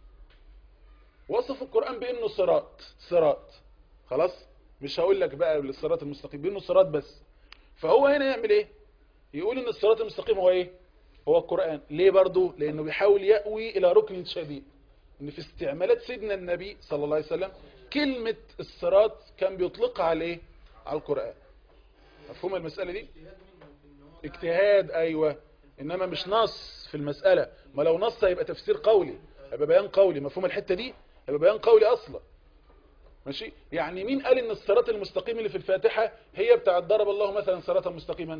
وصف القرآن بانه صراط صراط خلاص مش هقول لك بقى للصراط المستقيم بانه صراط بس فهو هنا يعمل ايه يقول ان الصراط المستقيم هو ايه هو القرآن ليه برضو لانه بيحاول يأوي الى ركن شديد ان في استعمالات سيدنا النبي صلى الله عليه وسلم كلمة الصراط كان بيطلقها على ايه على القرآن مفهوم المسألة دي اجتهاد ايوه انما مش نص في المسألة ما لو نص هيبقى تفسير قولي هيبقى بيان قولي مفهوم الحتة دي هيبقى بيان قولي اصلا ماشي يعني مين قال ان الصراط المستقيم اللي في الفاتحة هي بتاعت ضرب الله مثلا صراطا مستقيما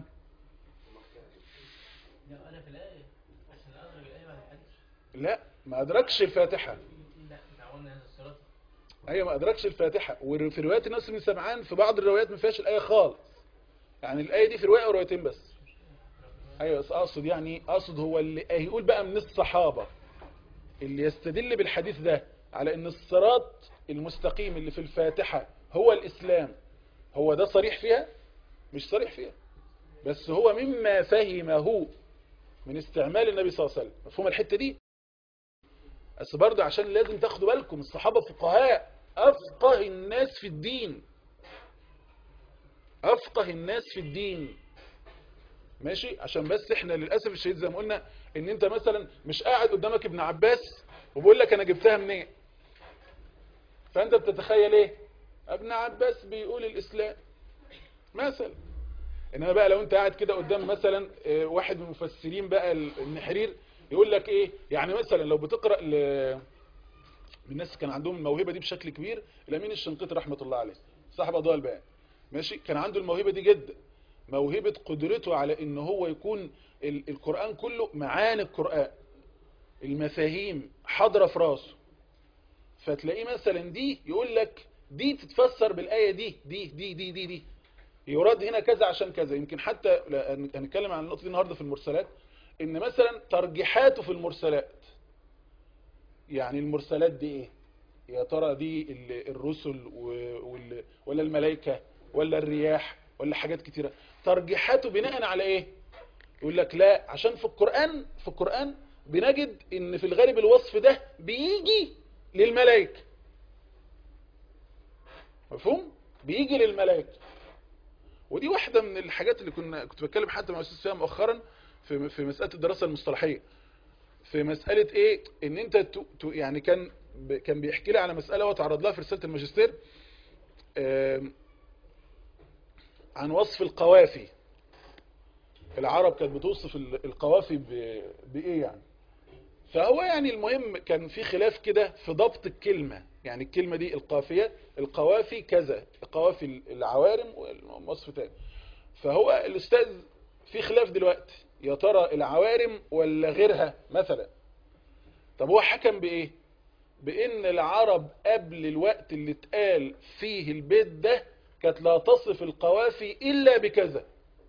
لا انا في الايه عشان ادرك الايه بعد الحديث لا ما ادركش الفاتحة لا تعاوننا هذا الصراط ايوه ما ادركش الفاتحة وفي روايات الناس بن سمعان في بعض الروايات ما فيهاش الايه خالص يعني الايه دي في روايه وروايتين بس ايوه بس اقصد يعني اقصد هو اللي هيقول بقى من الصحابه اللي يستدل بالحديث ده على ان الصراط المستقيم اللي في الفاتحه هو الاسلام هو ده صريح فيها مش صريح فيها بس هو مما فهمه من استعمال النبي صلى الله عليه وسلم مفهوم الحته دي بس برضه عشان لازم تاخدوا بالكم الصحابة فقهاء أفقه الناس في الدين أفقه الناس في الدين ماشي عشان بس احنا للأسف الشديد زي ما قلنا ان انت مثلا مش قاعد قدامك ابن عباس وبقول لك انا جبتها منين فانت بتتخيل ايه ابن عباس بيقول الاسلام مثلا انما بقى لو انت قاعد كده قدام مثلا اه، واحد من المفسرين بقى النحرير يقول لك ايه يعني مثلا لو بتقرا ل... من الناس كان عندهم الموهبه دي بشكل كبير الامين الشنقيطي رحمه الله عليه صاحب اضواء البيان ماشي كان عنده الموهبه دي جدا موهبه قدرته على ان هو يكون ال... القران كله معاني القران المفاهيم حاضره في راسه فتلاقيه مثلا دي يقول لك دي تتفسر بالايه دي دي دي دي دي, دي. يراد هنا كذا عشان كذا يمكن حتى لا- هنتكلم عن النقطه دي النهارده في المرسلات ان مثلا ترجيحاته في المرسلات يعني المرسلات دي ايه يا ترى دي ال- الرسل و- وال- ولا الملائكة ولا الرياح ولا حاجات كتيرة ترجيحاته بناء على ايه يقول لك لا عشان في القرآن في القرآن بنجد ان في الغالب الوصف ده بيجي للملائكة مفهوم بيجي للملائكة ودي واحدة من الحاجات اللي كنا كنت بتكلم حتى مع استاذ فيها مؤخرا في في مسألة الدراسة المصطلحية في مسألة ايه ان انت ت- ت- يعني كان ب- كان بيحكي لي على مسألة وتعرض لها في رسالة الماجستير آم، عن وصف القوافي العرب كانت بتوصف ال- القوافي ب- بايه يعني فهو يعني المهم كان في خلاف كده في ضبط الكلمة يعني الكلمة دي القافية القوافي كذا قوافي العوارم والوصف تاني فهو الأستاذ في خلاف دلوقتي يا ترى العوارم ولا غيرها مثلا طب هو حكم بإيه بإن العرب قبل الوقت اللي اتقال فيه البيت ده كانت لا تصف القوافي إلا بكذا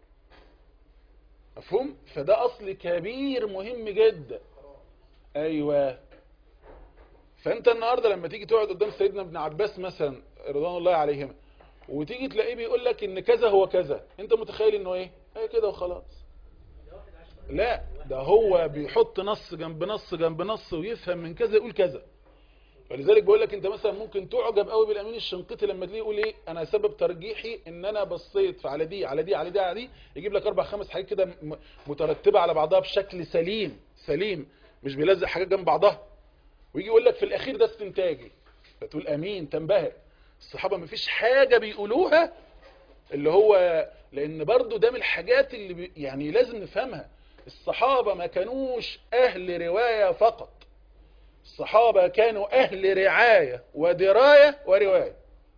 مفهوم فده أصل كبير مهم جدا أيوة فأنت النهاردة لما تيجي تقعد قدام سيدنا ابن عباس مثلا رضوان الله عليهما وتيجي تلاقيه بيقول لك ان كذا هو كذا انت متخيل انه ايه ايه كده وخلاص لا ده هو بيحط نص جنب نص جنب نص ويفهم من كذا يقول كذا ولذلك بقول لك انت مثلا ممكن تعجب قوي بالامين الشنقيطي لما تلاقيه يقول ايه انا سبب ترجيحي ان انا بصيت على دي على دي على دي على دي يجيب لك اربع خمس حاجات كده م- مترتبه على بعضها بشكل سليم سليم مش بيلزق حاجات جنب بعضها ويجي يقول لك في الاخير ده استنتاجي فتقول امين تنبهر الصحابه ما فيش حاجه بيقولوها اللي هو لان برضو ده من الحاجات اللي بي يعني لازم نفهمها الصحابه ما كانوش اهل روايه فقط الصحابه كانوا اهل رعايه ودرايه وروايه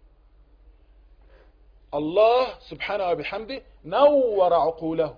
الله سبحانه وبحمده نور عقولهم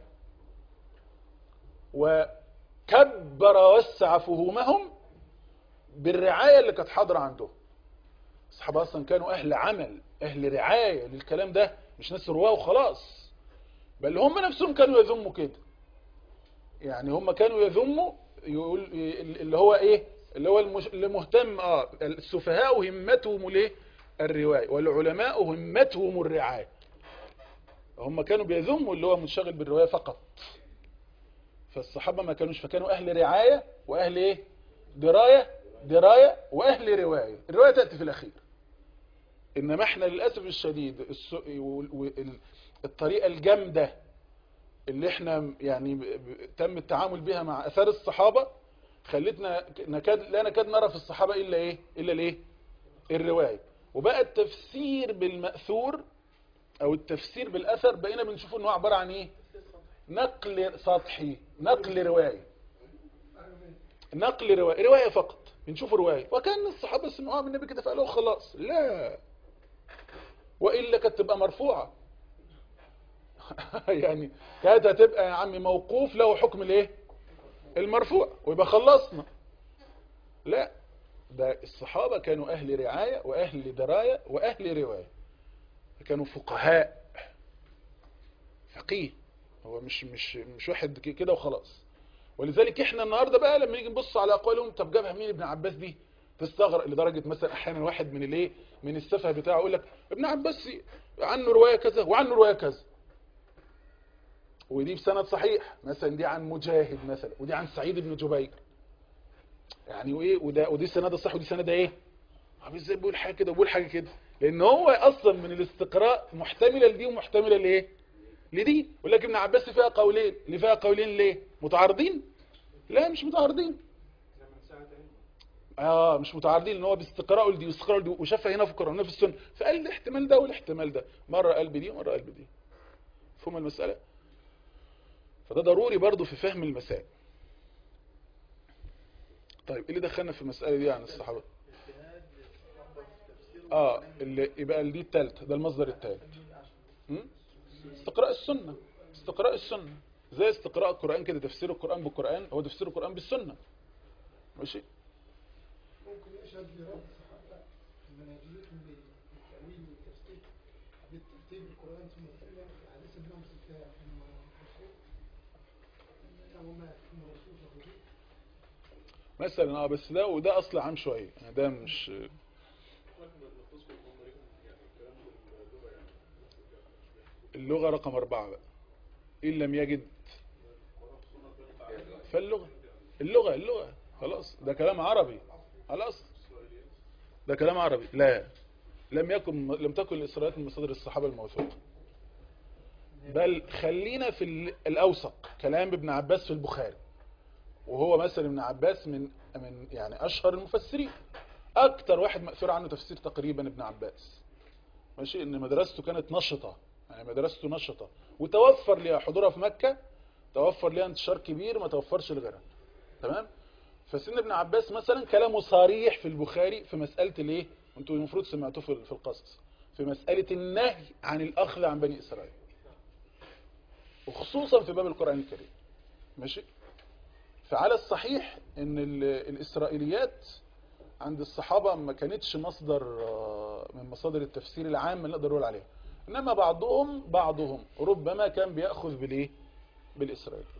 وكبر وسع فهومهم بالرعاية اللي كانت حاضرة عندهم الصحابة أصلا كانوا أهل عمل أهل رعاية للكلام ده مش ناس رواه وخلاص بل هم نفسهم كانوا يذموا كده يعني هم كانوا يذموا يقول اللي هو ايه اللي هو المش... اللي مهتم اه السفهاء همتهم الايه الرواية والعلماء همتهم الرعاية هم كانوا بيذموا اللي هو منشغل بالرواية فقط فالصحابة ما كانوش فكانوا أهل رعاية وأهل إيه دراية دراية وأهل رواية الرواية تأتي في الأخير إنما إحنا للأسف الشديد الس... وال- وال- الطريقة الجامدة اللي إحنا يعني ب- ب- تم التعامل بها مع أثار الصحابة خلتنا نكاد لا نكاد نرى في الصحابة إلا إيه إلا الإيه الرواية وبقى التفسير بالمأثور أو التفسير بالأثر بقينا بنشوفه إنه عبارة عن إيه نقل سطحي نقل رواية نقل رواية رواية فقط بنشوف رواية وكان الصحابة سمعوها من النبي كده فقالوا خلاص لا وإلا كانت تبقى مرفوعة يعني كانت هتبقى يا عمي موقوف له حكم الايه المرفوع ويبقى خلصنا لا ده الصحابة كانوا أهل رعاية وأهل دراية وأهل رواية كانوا فقهاء فقيه هو مش مش مش واحد ك- كده وخلاص ولذلك احنا النهارده بقى لما نيجي نبص على اقوالهم طب جابها مين ابن عباس دي تستغرب لدرجه مثلا احيانا واحد من الايه من السفه بتاعه يقول لك ابن عباس عنه روايه كذا وعنه روايه كذا ودي بسند صحيح مثلا دي عن مجاهد مثلا ودي عن سعيد بن جبير يعني وايه وده ودي سند صح ودي سند ايه عم ازاي بيقول حاجه كده وبيقول حاجه كده لان هو اصلا من الاستقراء محتمله لدي ومحتمله لايه لدي ولكن ابن عباس فيها قولين اللي فيها قولين ليه متعارضين لا مش متعارضين اه مش متعارضين ان هو باستقراءه لدي واستقراءه لدي وشافها هنا في القران وهنا في السنه فقال الاحتمال ده والاحتمال ده مره قال بدي ومره قال بدي فهم المساله فده ضروري برضو في فهم المسائل طيب ايه اللي دخلنا في المساله دي عن الصحابه اه اللي يبقى دي الثالث ده المصدر الثالث استقراء السنه استقراء السنه زي استقراء القران كده تفسير القران بالقران هو تفسير القران بالسنه ماشي ممكن يشهد لرد الصحابة منهجيتهم للتأويل والتفسير بالترتيب القرآن ثم السنة حديث ابن عمر الكتاب ثم الرسول له ما ثم الرسول فخذوه مثلا اه بس ده وده اصل عام شويه يعني ده مش اللغه رقم أربعة بقى ان لم يجد فاللغه اللغه اللغه خلاص ده كلام عربي خلاص ده كلام عربي لا لم يكن لم تكن الاسرائيليات من مصادر الصحابه الموثوقه بل خلينا في ال- الاوثق كلام ابن عباس في البخاري وهو مثلا ابن عباس من من يعني اشهر المفسرين اكتر واحد مأثور عنه تفسير تقريبا ابن عباس ماشي ان مدرسته كانت نشطه يعني مدرسته نشطه وتوفر ليها حضورها في مكه توفر ليها انتشار كبير ما توفرش لغيرها تمام فسيدنا ابن عباس مثلا كلامه صريح في البخاري في مساله الايه انتوا المفروض سمعتوه في في القصص في مساله النهي عن الاخذ عن بني اسرائيل وخصوصا في باب القران الكريم ماشي فعلى الصحيح ان ال- الاسرائيليات عند الصحابة ما كانتش مصدر آه، من مصادر التفسير العام اللي نقدر نقول عليها انما بعضهم بعضهم ربما كان بيأخذ بالايه بالاسرائيليات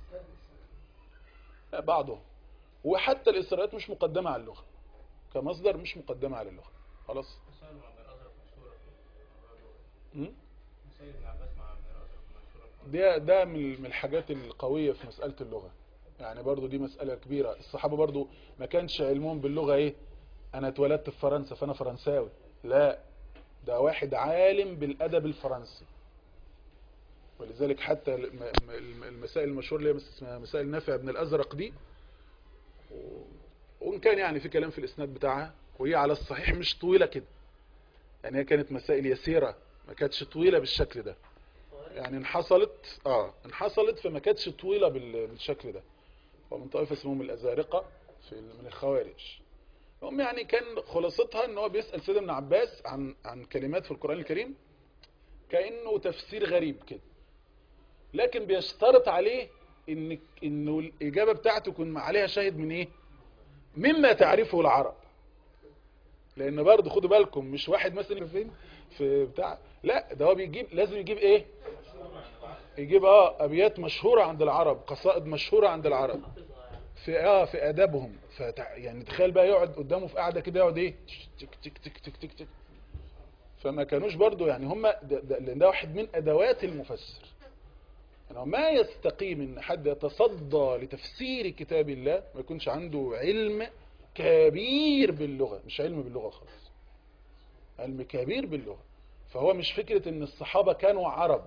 لا، بعضهم وحتى الاسرائيليات مش مقدمة على اللغة كمصدر مش مقدمة على اللغة خلاص مسائل مع ابن الازرق مشهوره في م? مسائل ابن عباس مع ابن الازرق مشهوره في ده ده من من الحاجات القوية في مسألة اللغة يعني برضو دي مسألة كبيرة الصحابة برضو ما كانش علمهم باللغة ايه انا اتولدت في فرنسا فانا فرنساوي لا ده واحد عالم بالادب الفرنسي ولذلك حتى الم- الم- المسائل المشهورة اللي هي اسمها مسائل نافع بن الازرق دي و- وان كان يعني في كلام في الاسناد بتاعها وهي على الصحيح مش طويلة كده يعني هي كانت مسائل يسيرة ما كانتش طويلة بالشكل ده يعني انحصلت اه انحصلت فما كانتش طويلة بال- بالشكل ده ومن طائفة اسمهم الأزارقة في ال- من الخوارج هم يعني كان خلاصتها ان هو بيسأل سيدنا ابن عباس عن عن كلمات في القرآن الكريم كأنه تفسير غريب كده لكن بيشترط عليه ان انه الإجابة بتاعته يكون عليها شاهد من ايه مما تعرفه العرب لان برضه خدوا بالكم مش واحد مثلا فين في بتاع لا ده هو بيجيب لازم يجيب ايه يجيب اه ابيات مشهورة عند العرب قصائد مشهورة عند العرب في اه في ادابهم فتع... يعني تخيل بقى يقعد قدامه في قاعده كده يقعد ايه تك تك تك تك تك تك فما كانوش برضو يعني هم ده, ده, لأن ده واحد من ادوات المفسر يعني هو ما يستقيم ان حد يتصدى لتفسير كتاب الله ما يكونش عنده علم كبير باللغه مش علم باللغه خالص علم كبير باللغه فهو مش فكره ان الصحابه كانوا عرب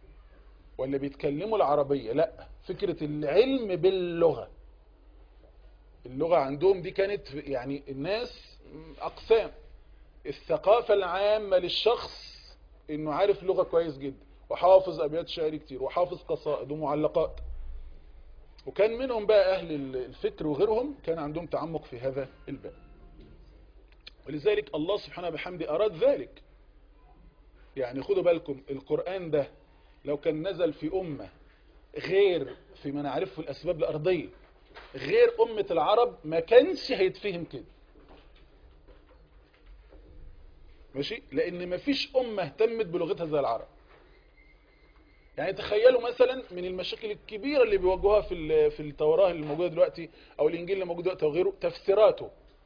ولا بيتكلموا العربيه لا فكره العلم باللغه اللغة عندهم دي كانت يعني الناس أقسام الثقافة العامة للشخص إنه عارف لغة كويس جدا وحافظ أبيات شعر كتير وحافظ قصائد ومعلقات وكان منهم بقى أهل الفكر وغيرهم كان عندهم تعمق في هذا الباب ولذلك الله سبحانه بحمده أراد ذلك يعني خدوا بالكم القرآن ده لو كان نزل في أمة غير في ما نعرفه الأسباب الأرضية غير أمة العرب ما كانش هيتفهم كده ماشي لأن ما فيش أمة اهتمت بلغتها زي العرب يعني تخيلوا مثلا من المشاكل الكبيرة اللي بيواجهوها في ال- في التوراة اللي موجودة دلوقتي أو الإنجيل اللي موجود دلوقتي وغيره تفسيراته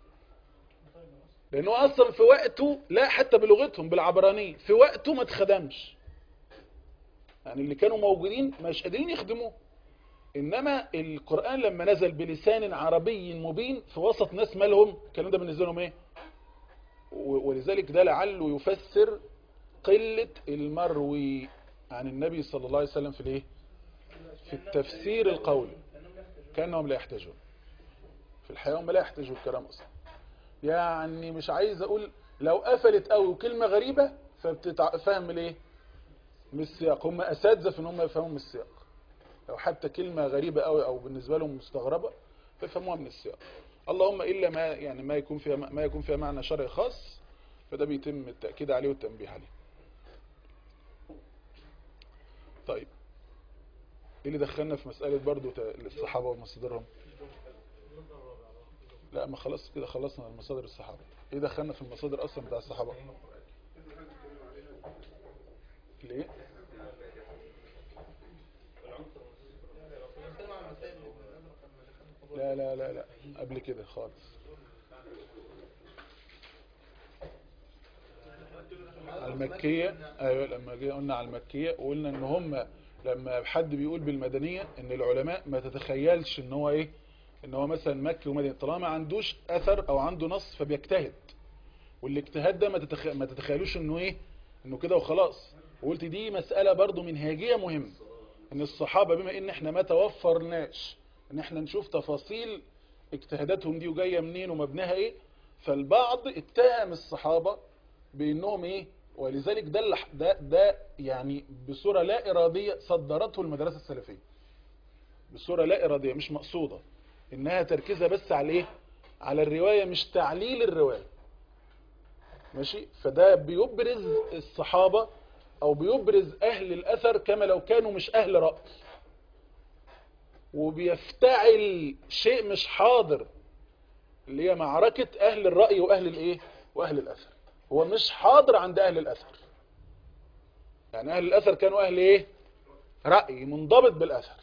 لأنه أصلا في وقته لا حتى بلغتهم بالعبرانية في وقته ما اتخدمش يعني اللي كانوا موجودين مش قادرين يخدموه إنما القرآن لما نزل بلسان عربي مبين في وسط ناس مالهم الكلام ده بالنسبة لهم إيه و- ولذلك ده لعله يفسر قلة المروي عن النبي صلى الله عليه وسلم في الايه في التفسير القولي كأنهم لا يحتاجون في الحياة هم لا يحتاجوا الكلام أصلا يعني مش عايز أقول لو قفلت قوي وكلمة غريبة فبتتفهم الايه من السياق هم أساتذة في ان هم يفهموا من السياق لو حتى كلمة غريبة قوي أو بالنسبة لهم مستغربة فيفهموها من السياق اللهم إلا ما يعني ما يكون فيها ما يكون فيها معنى شرعي خاص فده بيتم التأكيد عليه والتنبيه عليه طيب ايه اللي دخلنا في مسألة برضو ت- الصحابة ومصادرهم لا ما خلاص كده خلصنا المصادر الصحابة ايه دخلنا في المصادر اصلا بتاع الصحابة ليه بنتكلم عن المسائل اللي قبل ما دخلنا في لا لا لا لا قبل كده خالص على المكية ايوه لما جينا قلنا على المكية وقلنا ان هم لما حد بيقول بالمدنية ان العلماء ما تتخيلش ان هو ايه ان هو مثلا مكي ومدني طالما ما عندوش اثر او عنده نص فبيجتهد والاجتهاد ده ما, تتخ... ما تتخيلوش انه ايه انه كده وخلاص وقلت دي مسألة برضو منهجية مهمة ان الصحابة بما ان احنا ما توفرناش ان احنا نشوف تفاصيل اجتهاداتهم دي وجاية منين ومبناها ايه فالبعض اتهم الصحابة بانهم ايه ولذلك ده اللي ح- ده ده يعني بصورة لا ارادية صدرته المدرسة السلفية بصورة لا ارادية مش مقصودة انها تركيزها بس على ايه على الرواية مش تعليل الرواية ماشي فده بيبرز الصحابة او بيبرز اهل الاثر كما لو كانوا مش اهل رأي وبيفتعل شيء مش حاضر اللي هي معركة اهل الرأي واهل الايه واهل الاثر هو مش حاضر عند اهل الاثر يعني اهل الاثر كانوا اهل ايه رأي منضبط بالاثر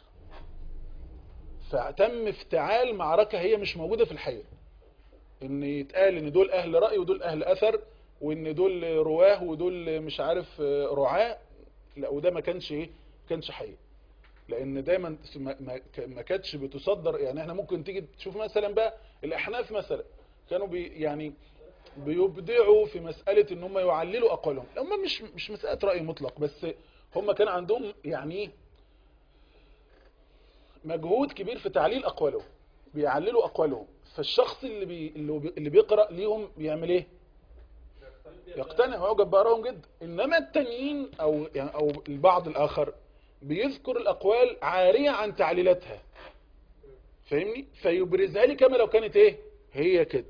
فتم افتعال معركة هي مش موجودة في الحقيقة ان يتقال ان دول اهل رأي ودول اهل اثر وان دول رواه ودول مش عارف رعاة لا وده ما كانش ايه ما كانش حقيقي لان دايما ما- ما ما كانتش بتصدر يعني احنا ممكن تيجي تشوف مثلا بقى الاحناف مثلا كانوا بي يعني بيبدعوا في مسألة ان هم يعللوا اقوالهم هم مش مش مسألة رأي مطلق بس هم كان عندهم يعني إيه مجهود كبير في تعليل اقوالهم بيعللوا اقوالهم فالشخص اللي بي اللي بي- اللي بيقرأ ليهم بيعمل ايه يقتنع ويعجب بآرائهم جدا انما التانيين او يعني او البعض الاخر بيذكر الاقوال عارية عن تعليلاتها فاهمني فيبرزها لي كما لو كانت ايه هي كده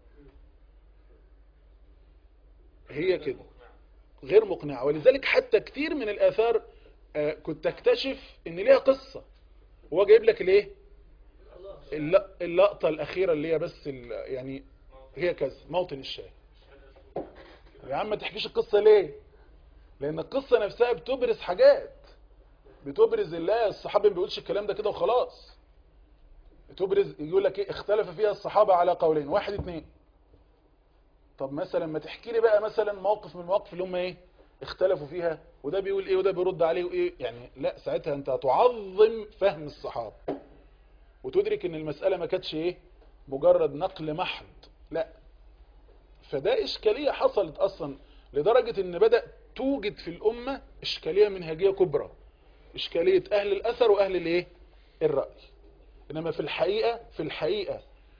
هي كده غير مقنعة ولذلك حتى كتير من الآثار آه، كنت تكتشف ان ليها قصة هو جايب لك الايه الل- اللقطة الأخيرة اللي هي بس ال- يعني هي كذا موطن الشاي يا عم ما تحكيش القصة ليه لأن القصة نفسها بتبرز حاجات بتبرز الله الصحابي ما بيقولش الكلام ده كده وخلاص بتبرز يقول لك ايه اختلف فيها الصحابة على قولين واحد اتنين طب مثلا ما تحكي لي بقى مثلا موقف من المواقف اللي هم ايه اختلفوا فيها وده بيقول ايه وده بيرد عليه وايه يعني لا ساعتها انت هتعظم فهم الصحابة وتدرك ان المسألة ما كانتش ايه مجرد نقل محض لا فده اشكالية حصلت اصلا لدرجة ان بدأ توجد في الامة اشكالية منهجية كبرى اشكالية اهل الاثر واهل الايه الرأي انما في الحقيقة في الحقيقة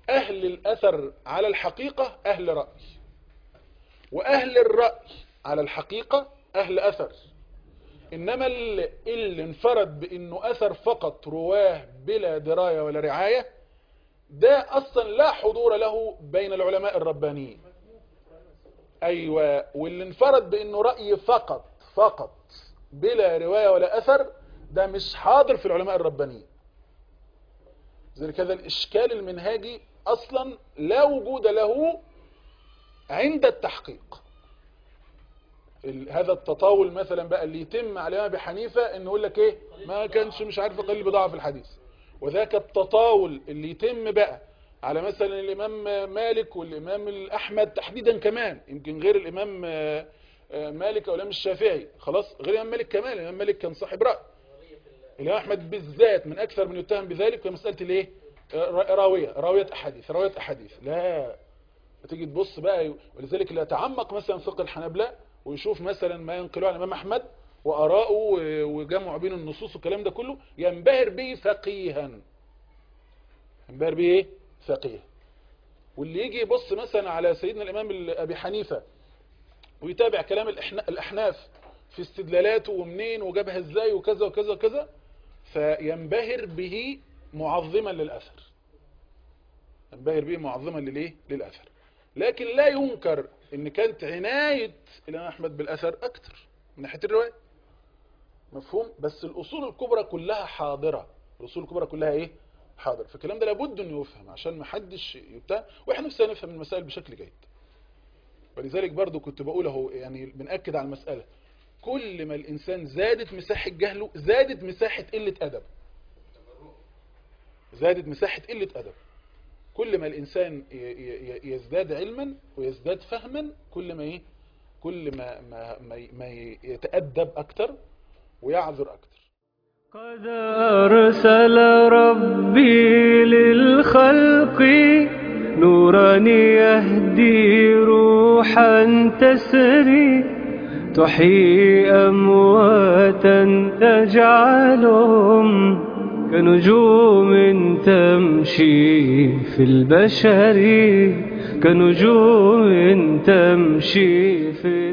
أهل الأثر على الحقيقة أهل رأي وأهل الرأي على الحقيقة أهل أثر إنما اللي, اللي انفرد بأنه أثر فقط رواه بلا دراية ولا رعاية ده أصلا لا حضور له بين العلماء الربانيين أيوة واللي انفرد بأنه رأي فقط فقط بلا رواية ولا أثر ده مش حاضر في العلماء الربانيين ذلك هذا الإشكال المنهاجي أصلا لا وجود له عند التحقيق ال- هذا التطاول مثلا بقى اللي يتم على الإمام أبي حنيفة إنه يقول لك إيه ما كانش مش عارف قليل بضاعة في الحديث وذاك التطاول اللي يتم بقى على مثلا الإمام مالك والإمام الأحمد تحديدا كمان يمكن غير الإمام آه، آه، مالك أو الإمام الشافعي خلاص غير الإمام مالك كمان الإمام مالك كان صاحب رأي الإمام أحمد بالذات من أكثر من يتهم بذلك في مسألة الإيه آه، راوية راوية أحاديث راوية أحاديث لا تيجي تبص بقى ولذلك اللي يتعمق مثلا فقه الحنابلة ويشوف مثلا ما ينقلوه عن الإمام أحمد وآراءه و- وجمع بين النصوص والكلام ده كله ينبهر به فقيها ينبهر به ايه فقيه واللي يجي يبص مثلا على سيدنا الإمام ال- أبي حنيفة ويتابع كلام الإحنا- الأحناف في استدلالاته ومنين وجابها ازاي وكذا وكذا وكذا فينبهر به معظما للأثر ينبهر به معظما للايه للأثر لكن لا ينكر ان كانت عناية الإمام أحمد بالأثر أكتر من ناحية الرواية مفهوم بس الأصول الكبرى كلها حاضرة الأصول الكبرى كلها إيه حاضر فالكلام ده لابد انه يفهم عشان ما حدش يبتاع واحنا نفسنا نفهم المسائل بشكل جيد ولذلك برضو كنت بقول اهو يعني بنأكد على المسألة كل ما الإنسان زادت مساحة جهله زادت مساحة قلة أدب زادت مساحة قلة أدب كل ما الإنسان ي- ي- يزداد علما ويزداد فهما كل ما إيه كل ما ما ما, ما يتأدب أكتر ويعذر أكتر قد أرسل ربي للخلق نورا يهدي روحا تسري تحيي أمواتا تجعلهم كنجوم تمشي في البشر كنجوم تمشي في